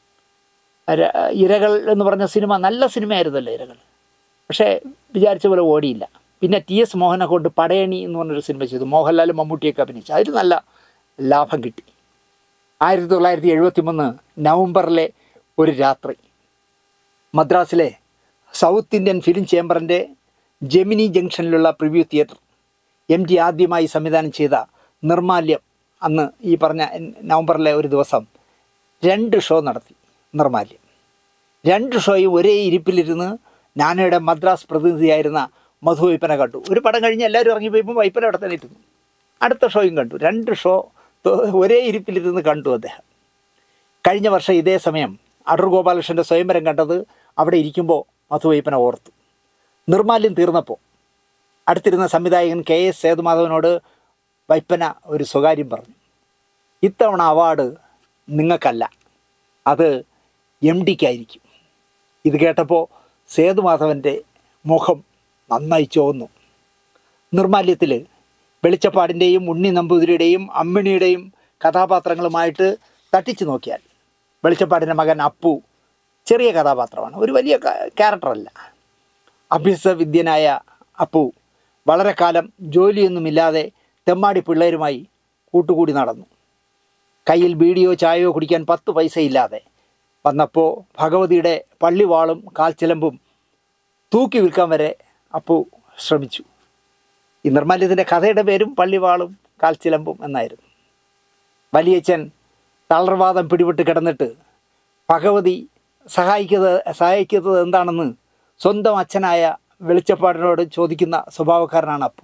ര- ഇരകൾ എന്ന് പറഞ്ഞ സിനിമ നല്ല സിനിമയായിരുന്നല്ലോ ഇരകൾ പക്ഷേ വിചാരിച്ച പോലെ ഓടിയില്ല പിന്നെ ടി എസ് മോഹനെ കൊണ്ട് പടയണി എന്ന് പറഞ്ഞൊരു സിനിമ ചെയ്തു മോഹൻലാലും മമ്മൂട്ടിയൊക്കെ അഭിനയിച്ചു അതിൽ നല്ല ലാഭം കിട്ടി ആയിരത്തി തൊള്ളായിരത്തി എഴുപത്തി മൂന്ന് നവംബറിലെ ഒരു രാത്രി മദ്രാസിലെ സൗത്ത് ഇന്ത്യൻ ഫിലിം ചേംബറിൻ്റെ ജെമിനി ജംഗ്ഷനിലുള്ള പ്രിവ്യൂ തിയേറ്റർ എം ടി ആദ്യമായി സംവിധാനം ചെയ്ത നിർമാല്യം അന്ന് ഈ പറഞ്ഞ നവംബറിലെ ഒരു ദിവസം രണ്ട് ഷോ നടത്തി നിർമാല്യം രണ്ട് ഷോയും ഒരേ ഇരിപ്പിലിരുന്ന് നാനയുടെ മദ്രാസ് പ്രതിനിധിയായിരുന്ന മധു വൈപ്പന കണ്ടു ഒരു പടം കഴിഞ്ഞ് എല്ലാവരും ഇറങ്ങിപ്പോയപ്പോൾ വൈപ്പന അവിടെ തന്നെ ഇരുന്നു അടുത്ത ഷോയും കണ്ടു രണ്ട് ഷോ ത- ഒരേ ഇരിപ്പിലിരുന്ന് കണ്ടു അദ്ദേഹം കഴിഞ്ഞ വർഷം ഇതേ സമയം അടൂർ ഗോപാലകൃഷ്ണൻ്റെ സ്വയംവരം കണ്ടത് അവിടെ ഇരിക്കുമ്പോൾ മധു വൈപ്പന ഓർത്തു നിർമാല്യം തീർന്നപ്പോൾ അടുത്തിരുന്ന സംവിധായകൻ കെ എസ് സേതുമാധവനോട് വൈപ്പന ഒരു സ്വകാര്യം പറഞ്ഞു ഇത്തവണ അവാർഡ് നിങ്ങൾക്കല്ല അത് എം ഡിക്കായിരിക്കും ഇത് കേട്ടപ്പോൾ സേതുമാധവൻ്റെ മുഖം നന്നായി ചുവന്നു നിർമാല്യത്തിൽ വെളിച്ചപ്പാടിൻ്റെയും ഉണ്ണി നമ്പൂതിരിയുടെയും അമ്മിണിയുടെയും കഥാപാത്രങ്ങളുമായിട്ട് തട്ടിച്ചു നോക്കിയാൽ വെളിച്ചപ്പാടിൻ്റെ മകൻ അപ്പു ചെറിയ കഥാപാത്രമാണ് ഒരു വലിയ ക- ക്യാരക്ടറല്ല അഭ്യസവിദ്യനായ അപ്പു വളരെ കാലം ജോലിയൊന്നുമില്ലാതെ തെമ്മാടി പിള്ളേരുമായി കൂട്ടുകൂടി നടന്നു കയ്യിൽ ബീഡിയോ ചായയോ കുടിക്കാൻ പത്ത് പൈസ ഇല്ലാതെ വന്നപ്പോൾ ഭഗവതിയുടെ പള്ളിവാളും കാൽച്ചിലമ്പും തൂക്കി വിൽക്കാൻ വരെ അപ്പു ശ്രമിച്ചു ഈ നിർമാല്യത്തിൻ്റെ കഥയുടെ പേരും പള്ളിവാളും കാൽച്ചിലമ്പും എന്നായിരുന്നു വലിയച്ഛൻ തളർവാദം പിടിപെട്ട് കിടന്നിട്ട് ഭഗവതി സഹായിക്കുന്നത് സഹായിക്കുന്നത് എന്താണെന്ന് സ്വന്തം അച്ഛനായ വെളിച്ചപ്പാടിനോട് ചോദിക്കുന്ന സ്വഭാവക്കാരനാണ് അപ്പു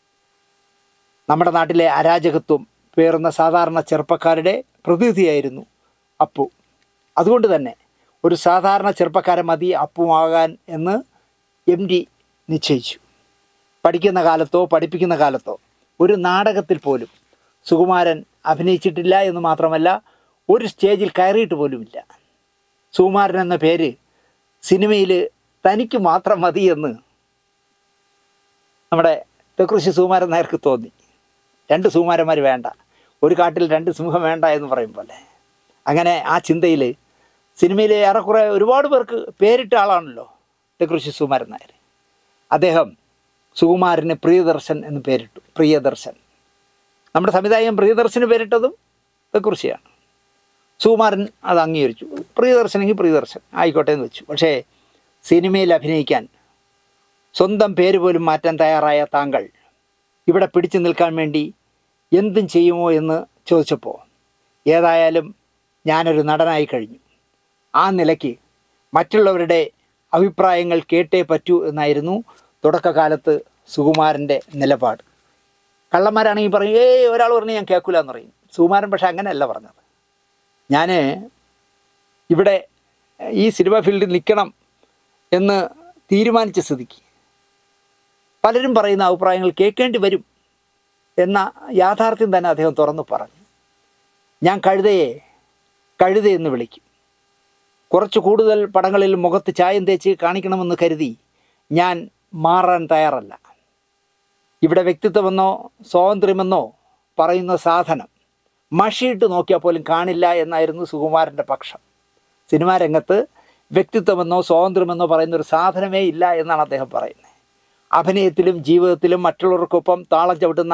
നമ്മുടെ നാട്ടിലെ അരാജകത്വം പേറുന്ന സാധാരണ ചെറുപ്പക്കാരുടെ പ്രതിനിധിയായിരുന്നു അപ്പു അതുകൊണ്ട് തന്നെ ഒരു സാധാരണ ചെറുപ്പക്കാരൻ മതി അപ്പുമാകാൻ എന്ന് എം ഡി നിശ്ചയിച്ചു പഠിക്കുന്ന കാലത്തോ പഠിപ്പിക്കുന്ന കാലത്തോ ഒരു നാടകത്തിൽ പോലും സുകുമാരൻ അഭിനയിച്ചിട്ടില്ല എന്ന് മാത്രമല്ല ഒരു സ്റ്റേജിൽ കയറിയിട്ട് പോലുമില്ല സുകുമാരൻ എന്ന പേര് സിനിമയിൽ തനിക്ക് മാത്രം മതി എന്ന് നമ്മുടെ തെക്കുറിശി സുകുമാരൻ നായർക്ക് തോന്നി രണ്ട് സുകുമാരന്മാർ വേണ്ട ഒരു കാട്ടിൽ രണ്ട് സിംഹം വേണ്ട എന്ന് പറയും പോലെ അങ്ങനെ ആ ചിന്തയിൽ സിനിമയിലെ ഏറെക്കുറെ ഒരുപാട് പേർക്ക് പേരിട്ട ആളാണല്ലോ തെക്കുറിശി സുകുമാരൻ നായർ അദ്ദേഹം സുകുമാരന് പ്രിയദർശൻ എന്ന് പേരിട്ടു പ്രിയദർശൻ നമ്മുടെ സംവിധായകൻ പ്രിയദർശന് പേരിട്ടതും തെക്കുറിശിയാണ് സുകുമാരൻ അത് അംഗീകരിച്ചു പ്രിയദർശനെങ്കിൽ പ്രിയദർശൻ ആയിക്കോട്ടെ എന്ന് വെച്ചു പക്ഷേ സിനിമയിൽ അഭിനയിക്കാൻ സ്വന്തം പേര് പോലും മാറ്റാൻ തയ്യാറായ താങ്കൾ ഇവിടെ പിടിച്ചു നിൽക്കാൻ വേണ്ടി എന്തും ചെയ്യുമോ എന്ന് ചോദിച്ചപ്പോൾ ഏതായാലും ഞാനൊരു നടനായി കഴിഞ്ഞു ആ നിലയ്ക്ക് മറ്റുള്ളവരുടെ അഭിപ്രായങ്ങൾ കേട്ടേ പറ്റൂ എന്നായിരുന്നു തുടക്കകാലത്ത് സുകുമാരൻ്റെ നിലപാട് കള്ളന്മാരാണെങ്കിൽ പറയും ഏയ് ഒരാൾ പറഞ്ഞു ഞാൻ കേൾക്കില്ല എന്ന് പറയും സുകുമാരൻ പക്ഷെ അങ്ങനെയല്ല പറഞ്ഞത് ഞാൻ ഇവിടെ ഈ സിനിമ ഫീൽഡിൽ നിൽക്കണം എന്ന് തീരുമാനിച്ച സ്ഥിതിക്ക് പലരും പറയുന്ന അഭിപ്രായങ്ങൾ കേൾക്കേണ്ടി വരും എന്ന യാഥാർത്ഥ്യം തന്നെ അദ്ദേഹം തുറന്നു പറഞ്ഞു ഞാൻ കഴുതയെ കഴുതയെന്ന് വിളിക്കും കുറച്ച് കൂടുതൽ പടങ്ങളിൽ മുഖത്ത് ചായം തേച്ച് കാണിക്കണമെന്ന് കരുതി ഞാൻ മാറാൻ തയ്യാറല്ല ഇവിടെ വ്യക്തിത്വമെന്നോ സ്വാതന്ത്ര്യമെന്നോ പറയുന്ന സാധനം മഷിയിട്ട് നോക്കിയാൽ പോലും കാണില്ല എന്നായിരുന്നു സുകുമാരൻ്റെ പക്ഷം സിനിമാ രംഗത്ത് വ്യക്തിത്വമെന്നോ സ്വാതന്ത്ര്യമെന്നോ പറയുന്ന ഒരു സാധനമേ ഇല്ല എന്നാണ് അദ്ദേഹം പറയുന്നത് അഭിനയത്തിലും ജീവിതത്തിലും മറ്റുള്ളവർക്കൊപ്പം താളം ചവിട്ടുന്ന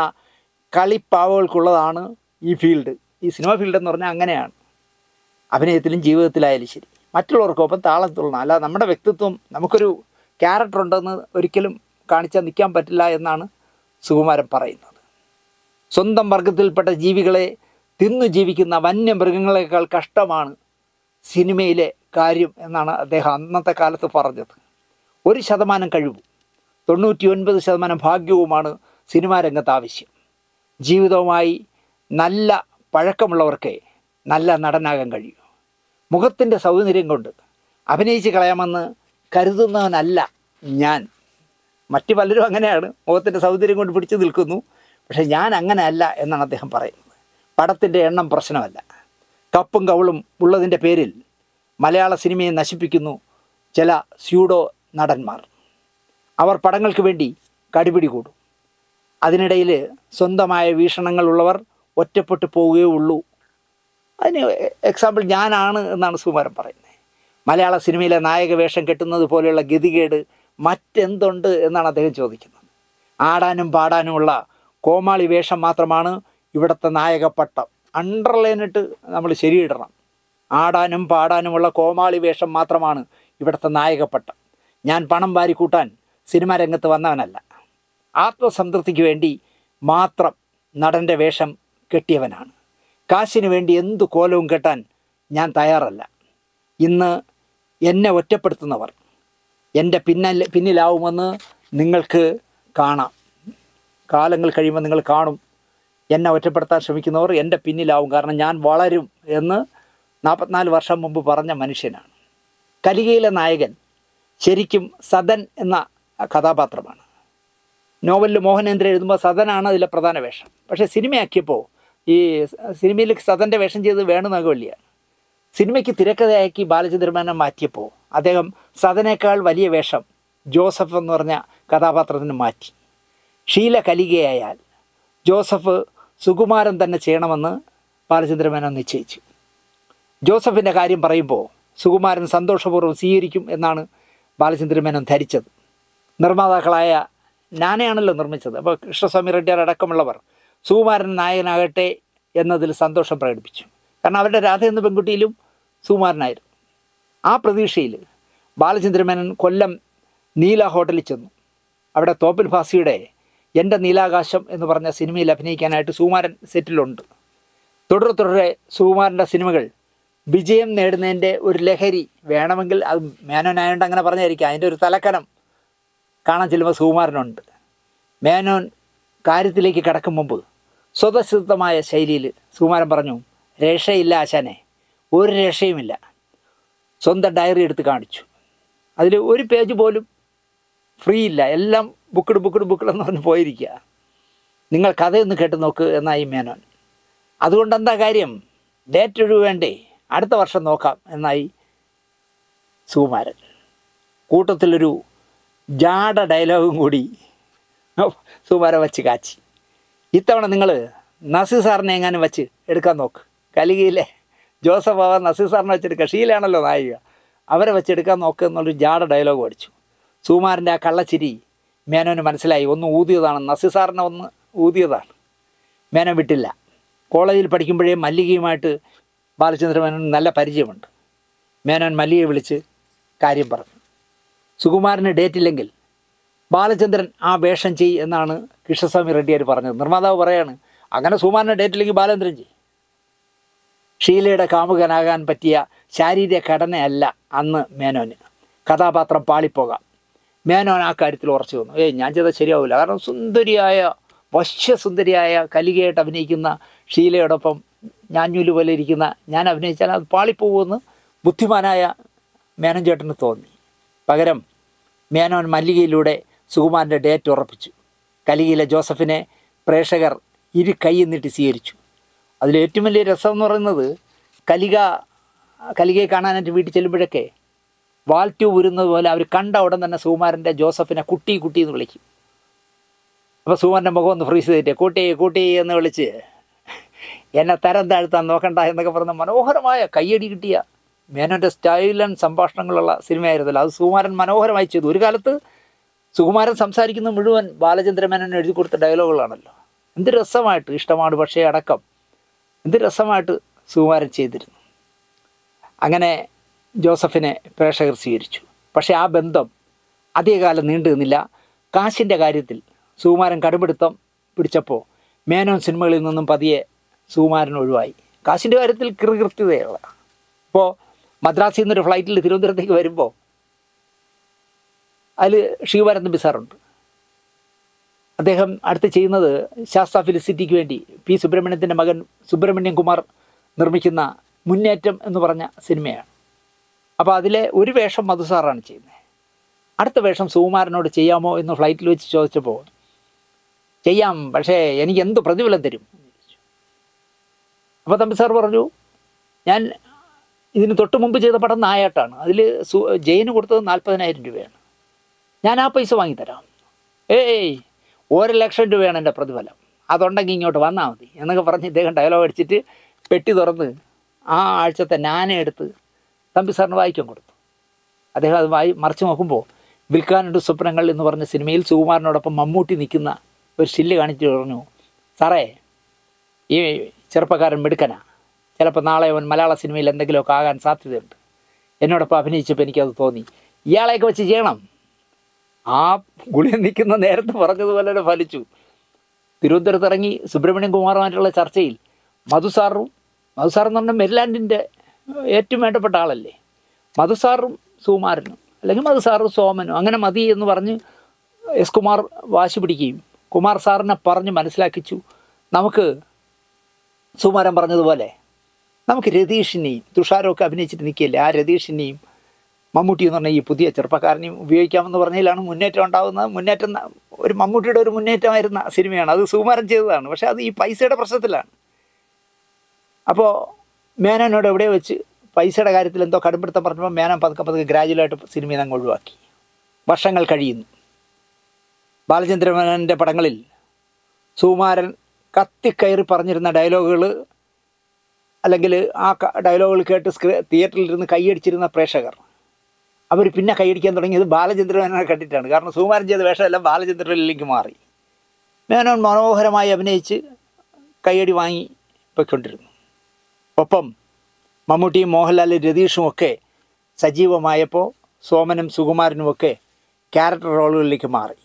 കളിപ്പാവകൾക്കുള്ളതാണ് ഈ ഫീൽഡ് ഈ സിനിമ ഫീൽഡ് എന്ന് പറഞ്ഞാൽ അങ്ങനെയാണ് അഭിനയത്തിലും ജീവിതത്തിലായാലും ശരി മറ്റുള്ളവർക്കൊപ്പം താളം തുള്ളണം അല്ല നമ്മുടെ വ്യക്തിത്വം നമുക്കൊരു ക്യാരക്ടർ ഉണ്ടെന്ന് ഒരിക്കലും കാണിച്ചാൽ നിൽക്കാൻ പറ്റില്ല എന്നാണ് സുകുമാരൻ പറയുന്നത് സ്വന്തം വർഗത്തിൽപ്പെട്ട ജീവികളെ തിന്നു ജീവിക്കുന്ന വന്യമൃഗങ്ങളെക്കാൾ കഷ്ടമാണ് സിനിമയിലെ കാര്യം എന്നാണ് അദ്ദേഹം അന്നത്തെ കാലത്ത് പറഞ്ഞത് ഒരു ശതമാനം കഴിവും തൊണ്ണൂറ്റി ഒൻപത് ശതമാനം ഭാഗ്യവുമാണ് സിനിമാ രംഗത്ത് ആവശ്യം ജീവിതവുമായി നല്ല പഴക്കമുള്ളവർക്ക് നല്ല നടനാകാൻ കഴിയൂ മുഖത്തിൻ്റെ സൗന്ദര്യം കൊണ്ട് അഭിനയിച്ച് കളയാമെന്ന് കരുതുന്നവനല്ല ഞാൻ മറ്റു പലരും അങ്ങനെയാണ് മുഖത്തിൻ്റെ സൗന്ദര്യം കൊണ്ട് പിടിച്ചു നിൽക്കുന്നു പക്ഷേ ഞാൻ അങ്ങനെയല്ല എന്നാണ് അദ്ദേഹം പറയുന്നത് പടത്തിൻ്റെ എണ്ണം പ്രശ്നമല്ല കപ്പും കവളും ഉള്ളതിൻ്റെ പേരിൽ മലയാള സിനിമയെ നശിപ്പിക്കുന്നു ചില സ്യൂഡോ നടന്മാർ അവർ പടങ്ങൾക്ക് വേണ്ടി കടിപിടി കൂടും അതിനിടയിൽ സ്വന്തമായ വീക്ഷണങ്ങളുള്ളവർ ഒറ്റപ്പെട്ടു പോവുകയേ ഉള്ളൂ അതിന് എക്സാമ്പിൾ ഞാനാണ് എന്നാണ് സുകുമാരൻ പറയുന്നത് മലയാള സിനിമയിലെ നായക വേഷം കെട്ടുന്നത് പോലെയുള്ള ഗതികേട് മറ്റെന്തുണ്ട് എന്നാണ് അദ്ദേഹം ചോദിക്കുന്നത് ആടാനും പാടാനുമുള്ള കോമാളി വേഷം മാത്രമാണ് ഇവിടുത്തെ നായകപ്പട്ടം അണ്ടർലൈനിട്ട് നമ്മൾ ശരിയിടണം ആടാനും പാടാനുമുള്ള കോമാളി വേഷം മാത്രമാണ് ഇവിടുത്തെ നായകപ്പട്ടം ഞാൻ പണം വാരിക്കൂട്ടാൻ സിനിമാ രംഗത്ത് വന്നവനല്ല ആത്മസംതൃപ്തിക്ക് വേണ്ടി മാത്രം നടൻ്റെ വേഷം കെട്ടിയവനാണ് കാശിന് വേണ്ടി എന്തു കോലവും കെട്ടാൻ ഞാൻ തയ്യാറല്ല ഇന്ന് എന്നെ ഒറ്റപ്പെടുത്തുന്നവർ എൻ്റെ പിന്നൽ പിന്നിലാവുമെന്ന് നിങ്ങൾക്ക് കാണാം കാലങ്ങൾ കഴിയുമ്പോൾ നിങ്ങൾ കാണും എന്നെ ഒറ്റപ്പെടുത്താൻ ശ്രമിക്കുന്നവർ എൻ്റെ പിന്നിലാവും കാരണം ഞാൻ വളരും എന്ന് നാൽപ്പത്തിനാല് വർഷം മുമ്പ് പറഞ്ഞ മനുഷ്യനാണ് കലികയിലെ നായകൻ ശരിക്കും സദൻ എന്ന കഥാപാത്രമാണ് നോവലിൽ മോഹനേന്ദ്രൻ എഴുതുമ്പോൾ സദനാണ് അതിലെ പ്രധാന വേഷം പക്ഷേ സിനിമയാക്കിയപ്പോൾ ഈ സിനിമയിൽ സദൻ്റെ വേഷം ചെയ്ത് വേണുനാഗവല്ലിയാണ് സിനിമയ്ക്ക് തിരക്കഥയാക്കി ബാലചന്ദ്രമേനോൻ മാറ്റിയപ്പോൾ അദ്ദേഹം സദനേക്കാൾ വലിയ വേഷം ജോസഫ് എന്ന് പറഞ്ഞ കഥാപാത്രത്തിന് മാറ്റി ഷീല കലികയായാൽ ജോസഫ് സുകുമാരൻ തന്നെ ചെയ്യണമെന്ന് ബാലചന്ദ്രമേനോൻ നിശ്ചയിച്ചു ജോസഫിൻ്റെ കാര്യം പറയുമ്പോൾ സുകുമാരൻ സന്തോഷപൂർവ്വം സ്വീകരിക്കും എന്നാണ് ബാലചന്ദ്രമേനോൻ ധരിച്ചത് നിർമ്മാതാക്കളായ നാനയാണല്ലോ നിർമ്മിച്ചത് അപ്പോൾ കൃഷ്ണസ്വാമി റെഡ്ഡിയാർ അടക്കമുള്ളവർ സുകുമാരൻ നായകനാകട്ടെ എന്നതിൽ സന്തോഷം പ്രകടിപ്പിച്ചു കാരണം അവരുടെ രാധ എന്ന പെൺകുട്ടിയിലും സുകുമാരനായിരുന്നു ആ പ്രതീക്ഷയിൽ ബാലചന്ദ്രമേനൻ കൊല്ലം നീല ഹോട്ടലിൽ ചെന്നു അവിടെ തോപ്പിൽ ഭാസിയുടെ എൻ്റെ നീലാകാശം എന്ന് പറഞ്ഞ സിനിമയിൽ അഭിനയിക്കാനായിട്ട് സുകുമാരൻ സെറ്റിലുണ്ട് തുടരെ തുടരെ സുകുമാരൻ്റെ സിനിമകൾ വിജയം നേടുന്നതിൻ്റെ ഒരു ലഹരി വേണമെങ്കിൽ അത് മേനോനായോണ്ട് അങ്ങനെ പറഞ്ഞായിരിക്കും അതിൻ്റെ ഒരു തലക്കനം കാണാൻ ചെല്ലുമ്പോൾ സുകുമാരനുണ്ട് മേനോൻ കാര്യത്തിലേക്ക് കടക്കും മുമ്പ് സ്വതസിദ്ധമായ ശൈലിയിൽ സുകുമാരൻ പറഞ്ഞു രക്ഷയില്ല ആശാനെ ഒരു രക്ഷയുമില്ല സ്വന്തം ഡയറി എടുത്ത് കാണിച്ചു അതിൽ ഒരു പേജ് പോലും ഫ്രീ ഇല്ല എല്ലാം ബുക്കഡ് ബുക്കഡ് ബുക്കഡ് എന്ന് പറഞ്ഞ് പോയിരിക്കുക നിങ്ങൾ കഥയൊന്ന് കേട്ട് നോക്ക് എന്നായി മേനോൻ അതുകൊണ്ട് എന്താ കാര്യം ഡേറ്റ് ഒഴിവ് വേണ്ടേ അടുത്ത വർഷം നോക്കാം എന്നായി സുകുമാരൻ കൂട്ടത്തിലൊരു ജാട ഡയലോഗും കൂടി സുകുമാരൻ വച്ച് കാച്ചി ഇത്തവണ നിങ്ങൾ നസീർ സാറിനെ എങ്ങാനും വച്ച് എടുക്കാൻ നോക്ക് കലികയിലെ ജോസഫ് ആവാൻ നസീർ സാറിനെ വെച്ചെടുക്കുക ഷീലാണല്ലോ നായിക അവരെ വെച്ചെടുക്കാൻ നോക്ക് എന്നുള്ളൊരു ജാട ഡയലോഗ് അടിച്ചു സുകുമാരൻ്റെ ആ കള്ളച്ചിരി മേനോന് മനസ്സിലായി ഒന്ന് ഊതിയതാണ് നസീർ സാറിനെ ഒന്ന് ഊതിയതാണ് മേനോൻ വിട്ടില്ല കോളേജിൽ പഠിക്കുമ്പോഴേ മല്ലികയുമായിട്ട് ബാലചന്ദ്ര മേനോൻ നല്ല പരിചയമുണ്ട് മേനോൻ മല്ലികയെ വിളിച്ച് കാര്യം പറഞ്ഞു സുകുമാരന് ഡേറ്റ് ഇല്ലെങ്കിൽ ബാലചന്ദ്രൻ ആ വേഷം ചെയ് എന്നാണ് കൃഷ്ണസ്വാമി റെഡ്ഡിയാർ പറഞ്ഞത് നിർമ്മാതാവ് പറയാണ് അങ്ങനെ സുകുമാരന് ഡേറ്റ് ഇല്ലെങ്കിൽ ബാലചന്ദ്രൻ ചെയ് ഷീലയുടെ കാമുകനാകാൻ പറ്റിയ ശാരീരിക ഘടനയല്ല അന്ന് മേനോന് കഥാപാത്രം പാളിപ്പോകാം മേനോൻ ആ കാര്യത്തിൽ ഉറച്ചു വന്നു ഏയ് ഞാൻ ചെയ്താൽ ശരിയാവില്ല കാരണം സുന്ദരിയായ വശ്യസുന്ദരിയായ കലികയായിട്ട് അഭിനയിക്കുന്ന ഷീലയോടൊപ്പം ഞാഞ്ഞൂല് പോലെ ഇരിക്കുന്ന ഞാൻ അഭിനയിച്ചാൽ അത് പാളിപ്പോകുമെന്ന് ബുദ്ധിമാനായ മേനോൻ ചേട്ടന് തോന്നി പകരം മേനോൻ മല്ലികയിലൂടെ സുകുമാരൻ്റെ ഡേറ്റ് ഉറപ്പിച്ചു കലികയിലെ ജോസഫിനെ പ്രേക്ഷകർ ഇരു കൈ നീട്ടി സ്വീകരിച്ചു അതിൽ ഏറ്റവും വലിയ രസം എന്ന് പറയുന്നത് കലിക കലികയെ കാണാനായിട്ട് വീട്ടിൽ ചെല്ലുമ്പോഴൊക്കെ വാൽറ്റു ഉരുന്നത് പോലെ അവർ കണ്ട ഉടൻ തന്നെ സുകുമാരൻ്റെ ജോസഫിനെ കുട്ടി കുട്ടി എന്ന് വിളിക്കും അപ്പോൾ സുകുമാരൻ്റെ മുഖം ഒന്ന് ഫ്രീസ് ചെയ്തിട്ട് കൂട്ടി കൂട്ടി എന്ന് വിളിച്ച് എന്നെ തരം താഴ്ത്താൻ നോക്കണ്ട എന്നൊക്കെ പറഞ്ഞ മനോഹരമായ കയ്യടി കിട്ടിയ മേനോൻ്റെ സ്റ്റൈൽ ആൻഡ് സംഭാഷണങ്ങളുള്ള സിനിമയായിരുന്നല്ലോ അത് സുകുമാരൻ മനോഹരമായി ചെയ്തു ഒരു കാലത്ത് സുകുമാരൻ സംസാരിക്കുന്ന മുഴുവൻ ബാലചന്ദ്ര മേനോൻ എഴുതി കൊടുത്ത ഡയലോഗുകളാണല്ലോ എന്ത് രസമായിട്ട് ഇഷ്ടമാണ് പക്ഷേ അടക്കം എന്ത് രസമായിട്ട് സുകുമാരൻ ചെയ്തിരുന്നു അങ്ങനെ ജോസഫിനെ പ്രേക്ഷകർ സ്വീകരിച്ചു പക്ഷേ ആ ബന്ധം അധികകാലം നീണ്ടു നിന്നില്ല കാശിൻ്റെ കാര്യത്തിൽ സുകുമാരൻ കടുപിടുത്തം പിടിച്ചപ്പോൾ മേനോൻ സിനിമകളിൽ നിന്നും പതിയെ സുകുമാരൻ ഒഴിവായി കാശിൻ്റെ കാര്യത്തിൽ കൃകൃത്യതയുള്ള ഇപ്പോൾ മദ്രാസിൽ നിന്നൊരു ഫ്ലൈറ്റിൽ തിരുവനന്തപുരത്തേക്ക് വരുമ്പോൾ അതിൽ ശിവഭാരൻ തമ്പി സാറുണ്ട് അദ്ദേഹം അടുത്ത് ചെയ്യുന്നത് ശാസ്ത്ര ഫിലിസിറ്റിക്ക് വേണ്ടി പി സുബ്രഹ്മണ്യത്തിൻ്റെ മകൻ സുബ്രഹ്മണ്യം കുമാർ നിർമ്മിക്കുന്ന മുന്നേറ്റം എന്ന് പറഞ്ഞ സിനിമയാണ് അപ്പോൾ അതിലെ ഒരു വേഷം മധു സാറാണ് ചെയ്യുന്നത് അടുത്ത വേഷം സുകുമാരനോട് ചെയ്യാമോ എന്ന് ഫ്ലൈറ്റിൽ വെച്ച് ചോദിച്ചപ്പോൾ ചെയ്യാം പക്ഷേ എനിക്ക് എന്ത് പ്രതിഫലം തരും എന്ന് ചോദിച്ചു. അപ്പോൾ തമ്പി സാർ പറഞ്ഞു ഞാൻ ഇതിന് തൊട്ട് മുമ്പ് ചെയ്ത പടം നായാട്ടാണ് അതിൽ സു ജയന് കൊടുത്തത് നാൽപ്പതിനായിരം രൂപയാണ് ഞാൻ ആ പൈസ വാങ്ങിത്തരാം ഏയ് ഒരു ലക്ഷം രൂപയാണ് എൻ്റെ പ്രതിഫലം അതുണ്ടെങ്കിൽ ഇങ്ങോട്ട് വന്നാൽ മതി എന്നൊക്കെ പറഞ്ഞ് ഇദ്ദേഹം ഡയലോഗ് അടിച്ചിട്ട് പെട്ടി തുറന്ന് ആ ആഴ്ചത്തെ നാനെ എടുത്ത് തമ്പി സാറിന് വായിക്കാൻ കൊടുത്തു അദ്ദേഹം അത് വായി മറിച്ച് നോക്കുമ്പോൾ വിൽക്കാനുണ്ട് സ്വപ്നങ്ങൾ എന്ന് പറഞ്ഞ സിനിമയിൽ സുകുമാരനോടൊപ്പം മമ്മൂട്ടി നിൽക്കുന്ന ഒരു ഷില്ല് കാണിച്ച് പറഞ്ഞു സാറേ ഈ ചെറുപ്പക്കാരൻ മിടുക്കനാ ചിലപ്പോൾ നാളെ അവൻ മലയാള സിനിമയിൽ എന്തെങ്കിലുമൊക്കെ ആകാൻ സാധ്യതയുണ്ട് എന്നോടൊപ്പം അഭിനയിച്ചപ്പോൾ എനിക്കത് തോന്നി ഇയാളെയൊക്കെ വെച്ച് ചെയ്യണം ആ ഗുളി നിൽക്കുന്ന നേരത്തെ പറഞ്ഞതുപോലെ തന്നെ ഫലിച്ചു തിരുവനന്തപുരത്ത് ഇറങ്ങി സുബ്രഹ്മണ്യം കുമാറുമായിട്ടുള്ള ചർച്ചയിൽ മധുസാറും മധുസാർ എന്ന് പറഞ്ഞാൽ മെരിലാൻഡിൻ്റെ ഏറ്റവും വേണ്ടപ്പെട്ട ആളല്ലേ മധുസാറും സുകുമാരനും അല്ലെങ്കിൽ മധുസാറും സോമനും അങ്ങനെ മതി എന്ന് പറഞ്ഞ് എസ് കുമാർ വാശി പിടിക്കുകയും കുമാർ സാറിനെ പറഞ്ഞ് മനസ്സിലാക്കിച്ചു നമുക്ക് സുകുമാരൻ പറഞ്ഞതുപോലെ നമുക്ക് രതീഷിനെയും തുഷാരമൊക്കെ അഭിനയിച്ചിട്ട് നിൽക്കില്ലേ ആ രതീഷിനെയും മമ്മൂട്ടി എന്ന് പറഞ്ഞ ഈ പുതിയ ചെറുപ്പക്കാരനെയും ഉപയോഗിക്കാമെന്ന് പറഞ്ഞതിലാണ് മുന്നേറ്റം ഉണ്ടാകുന്നത് മുന്നേറ്റം ന- ഒരു മമ്മൂട്ടിയുടെ ഒരു മുന്നേറ്റമായിരുന്ന സിനിമയാണ് അത് സുകുമാരൻ ചെയ്തതാണ് പക്ഷേ അത് ഈ പൈസയുടെ പ്രശ്നത്തിലാണ് അപ്പോൾ മേനോനോട് എവിടെ വെച്ച് പൈസയുടെ കാര്യത്തിൽ എന്തോ കടുംപിടുത്തം പറഞ്ഞപ്പോൾ മേനോൻ പതുക്കെ പതുക്കെ ഗ്രാജുവലായിട്ട് സിനിമയിൽ അങ്ങ് ഒഴിവാക്കി വർഷങ്ങൾ കഴിയുന്നു ബാലചന്ദ്രമേനോൻ്റെ പടങ്ങളിൽ സുകുമാരൻ കത്തിക്കയറി പറഞ്ഞിരുന്ന ഡയലോഗുകൾ അല്ലെങ്കിൽ ആ ഡയലോഗുകൾ കേട്ട് സ്ക്രീ തിയേറ്ററിലിരുന്ന് കൈയടിച്ചിരുന്ന പ്രേക്ഷകർ അവർ പിന്നെ കൈയടിക്കാൻ തുടങ്ങിയത് ബാലചന്ദ്രമേനോനെ കണ്ടിട്ടാണ് കാരണം സുകുമാരൻ ചെയ്ത വേഷമെല്ലാം ബാലചന്ദ്രനിലേക്ക് മാറി മേനോൻ മനോഹരമായി അഭിനയിച്ച് കൈയടി വാങ്ങി പൊയ്ക്കൊണ്ടിരുന്നു ഒപ്പം മമ്മൂട്ടിയും മോഹൻലാലും രതീഷും ഒക്കെ സജീവമായപ്പോൾ സോമനും സുകുമാരനുമൊക്കെ ക്യാരക്ടർ റോളുകളിലേക്ക് മാറി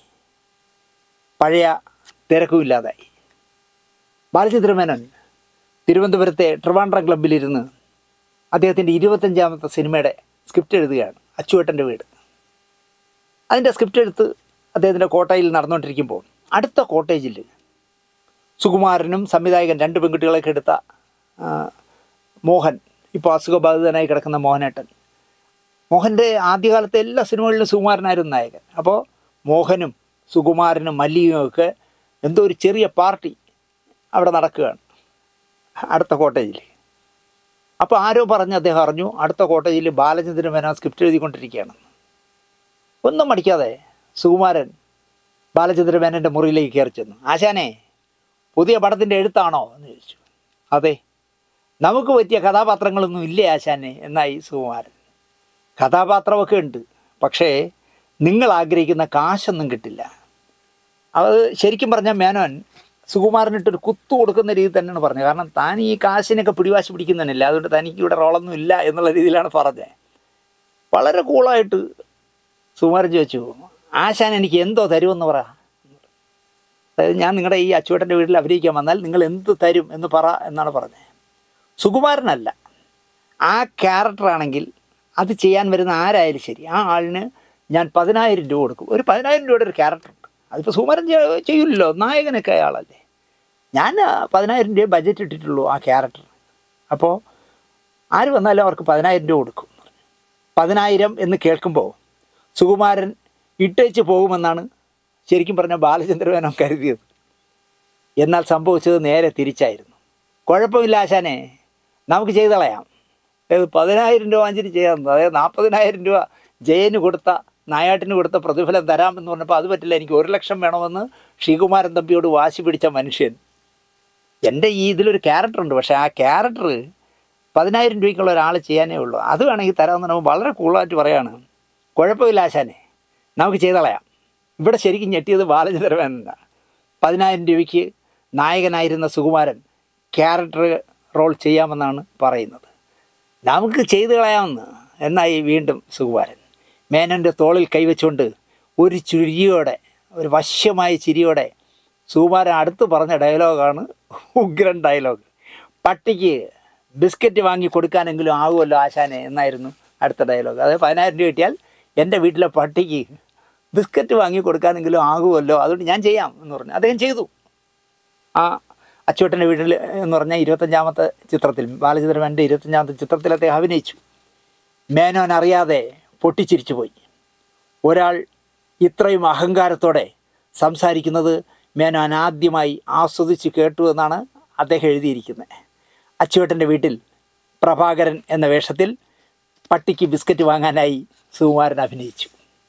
പഴയ തിരക്കുമില്ലാതായി ബാലചന്ദ്രമേനോൻ തിരുവനന്തപുരത്തെ ട്രിവാൻഡ്രം ക്ലബ്ബിലിരുന്ന് അദ്ദേഹത്തിൻ്റെ ഇരുപത്തഞ്ചാമത്തെ സിനിമയുടെ സ്ക്രിപ്റ്റ് എഴുതുകയാണ് അച്ചുവേട്ടൻ്റെ വീട് അതിൻ്റെ സ്ക്രിപ്റ്റ് എടുത്ത് അദ്ദേഹത്തിൻ്റെ കോട്ടയിൽ നടന്നുകൊണ്ടിരിക്കുമ്പോൾ അടുത്ത കോട്ടേജിൽ സുകുമാരനും സംവിധായകൻ രണ്ട് പെൺകുട്ടികളൊക്കെ എടുത്ത ആ, മോഹൻ ഇപ്പോൾ അസുഖബാധിതനായി കിടക്കുന്ന മോഹനേട്ടൻ മോഹൻ്റെ ആദ്യകാലത്തെ എല്ലാ സിനിമകളിലും സുകുമാരനായിരുന്നു നായകൻ അപ്പോൾ മോഹനും സുകുമാരനും മല്ലിയും ഒക്കെ എന്തോ ഒരു ചെറിയ പാർട്ടി അവിടെ നടക്കുകയാണ് അടുത്ത കോട്ടേജിൽ അപ്പോൾ ആരോ പറഞ്ഞ് അദ്ദേഹം അറിഞ്ഞു അടുത്ത കോട്ടേജിൽ ബാലചന്ദ്രൻ മേനോൻ സ്ക്രിപ്റ്റ് എഴുതിക്കൊണ്ടിരിക്കുകയാണെന്ന് ഒന്നും മടിക്കാതെ സുകുമാരൻ ബാലചന്ദ്രൻ മേനോൻ്റെ മുറിയിലേക്ക് കയറി ചെന്നു ആശാനെ പുതിയ പടത്തിൻ്റെ എഴുത്താണോ എന്ന് ചോദിച്ചു അതെ നമുക്ക് പറ്റിയ കഥാപാത്രങ്ങളൊന്നും ഇല്ലേ ആശാനെ എന്നായി സുകുമാരൻ കഥാപാത്രമൊക്കെ ഉണ്ട് പക്ഷേ നിങ്ങൾ ആഗ്രഹിക്കുന്ന കാശൊന്നും കിട്ടില്ല അത് ശരിക്കും പറഞ്ഞാൽ മേനോൻ സുകുമാരനിട്ടൊരു കുത്തു കൊടുക്കുന്ന രീതി തന്നെയാണ് പറഞ്ഞത് കാരണം താൻ ഈ കാശിനൊക്കെ പിടിവാശി പിടിക്കുന്നതന്നില്ല അതുകൊണ്ട് തനിക്ക് ഇവിടെ റോളൊന്നും ഇല്ല എന്നുള്ള രീതിയിലാണ് പറഞ്ഞത് വളരെ കൂളായിട്ട് സുകുമാരൻ ചോദിച്ചു ആശാൻ എനിക്ക് എന്തോ തരുമെന്ന് പറ അതായത് ഞാൻ നിങ്ങളുടെ ഈ അച്ചുവേട്ടൻ്റെ വീട്ടിൽ അഭിനയിക്കാൻ വന്നാൽ നിങ്ങൾ എന്ത് തരും എന്ന് പറ എന്നാണ് പറഞ്ഞത് സുകുമാരനല്ല ആ ക്യാരക്ടറാണെങ്കിൽ അത് ചെയ്യാൻ വരുന്ന ആരായാലും ശരി ആ ആളിന് ഞാൻ പതിനായിരം രൂപ കൊടുക്കും ഒരു പതിനായിരം രൂപയുടെ ഒരു ക്യാരക്ടറുണ്ട് അതിപ്പോൾ സുകുമാരൻ ചെയ്- ചെയ്യില്ലല്ലോ നായകനൊക്കെ അയാളല്ലേ ഞാൻ ആ, പതിനായിരം രൂപ ബഡ്ജറ്റ് ഇട്ടിട്ടുള്ളൂ ആ ക്യാരക്ടർ അപ്പോൾ ആര് വന്നാലും അവർക്ക് പതിനായിരം രൂപ കൊടുക്കും പതിനായിരം എന്ന് കേൾക്കുമ്പോൾ സുകുമാരൻ ഇട്ടേച്ച് പോകുമെന്നാണ് ശരിക്കും പറഞ്ഞ ബാലചന്ദ്രമേനോൻ കരുതിയത് എന്നാൽ സംഭവിച്ചത് നേരെ തിരിച്ചായിരുന്നു കുഴപ്പമില്ല ആശാനെ നമുക്ക് ചെയ്ത് കളയാം ഏത് പതിനായിരം രൂപ വാങ്ങിച്ചിട്ട് ചെയ്യാം അതായത് നാൽപ്പതിനായിരം രൂപ ജയന് കൊടുത്ത നായാട്ടിന് കൊടുത്ത പ്രതിഫലം തരാമെന്ന് പറഞ്ഞപ്പോൾ അത് പറ്റില്ല എനിക്ക് ഒരു ലക്ഷം വേണമെന്ന് ശ്രീകുമാരൻ തമ്പിയോട് വാശി പിടിച്ച മനുഷ്യൻ എൻ്റെ ഈ ഇതിലൊരു ക്യാരക്ടർ ഉണ്ട് പക്ഷേ ആ ക്യാരക്ടർ പതിനായിരം രൂപയ്ക്കുള്ള ഒരാൾ ചെയ്യാനേ ഉള്ളൂ അത് വേണമെങ്കിൽ തരാമെന്ന് പറയുമ്പോൾ വളരെ കൂളായിട്ട് പറയാണ് കുഴപ്പമില്ല ആശാനെ നമുക്ക് ചെയ്തളയാം ഇവിടെ ശരിക്കും ഞെട്ടിയത് ബാലചന്ദ്രമേനനാണ് പതിനായിരം രൂപയ്ക്ക് നായകനായിരുന്ന സുകുമാരൻ ക്യാരക്ടർ റോൾ ചെയ്യാമെന്നാണ് പറയുന്നത് നമുക്ക് ചെയ്തു കളയാമെന്ന് എന്നായി വീണ്ടും സുകുമാരൻ മേനൻ്റെ തോളിൽ കൈവച്ചുകൊണ്ട് ഒരു ചിരിയോടെ ഒരു വശ്യമായ ചിരിയോടെ സുകുമാരൻ അടുത്ത് പറഞ്ഞ ഡയലോഗാണ് ഉഗ്രൻ ഡയലോഗ് പട്ടിക്ക് ബിസ്ക്കറ്റ് വാങ്ങി കൊടുക്കാനെങ്കിലും ആകുമല്ലോ ആശാനെ എന്നായിരുന്നു അടുത്ത ഡയലോഗ് അതായത് പതിനായിരം രൂപ കിട്ടിയാൽ എൻ്റെ വീട്ടിലെ പട്ടിക്ക് ബിസ്ക്കറ്റ് വാങ്ങി കൊടുക്കാനെങ്കിലും ആകുമല്ലോ അതുകൊണ്ട് ഞാൻ ചെയ്യാം എന്ന് പറഞ്ഞു അദ്ദേഹം ചെയ്തു ആ അച്ചുവേട്ടൻ്റെ വീട്ടിൽ എന്ന് പറഞ്ഞാൽ ഇരുപത്തഞ്ചാമത്തെ ചിത്രത്തിൽ ബാലചന്ദ്രമേൻ്റെ ഇരുപത്തഞ്ചാമത്തെ ചിത്രത്തിൽ അദ്ദേഹം അഭിനയിച്ചു മേനോൻ അറിയാതെ പൊട്ടിച്ചിരിച്ചു പോയി ഒരാൾ ഇത്രയും അഹങ്കാരത്തോടെ സംസാരിക്കുന്നത് മേനോൻ ആദ്യമായി ആസ്വദിച്ച് കേട്ടു എന്നാണ് അദ്ദേഹം എഴുതിയിരിക്കുന്നത് അച്ചുവേട്ടൻ്റെ വീട്ടിൽ പ്രഭാകരൻ എന്ന വേഷത്തിൽ പട്ടിക്ക് ബിസ്ക്കറ്റ് വാങ്ങാനായി സുകുമാരൻ അഭിനയിച്ചു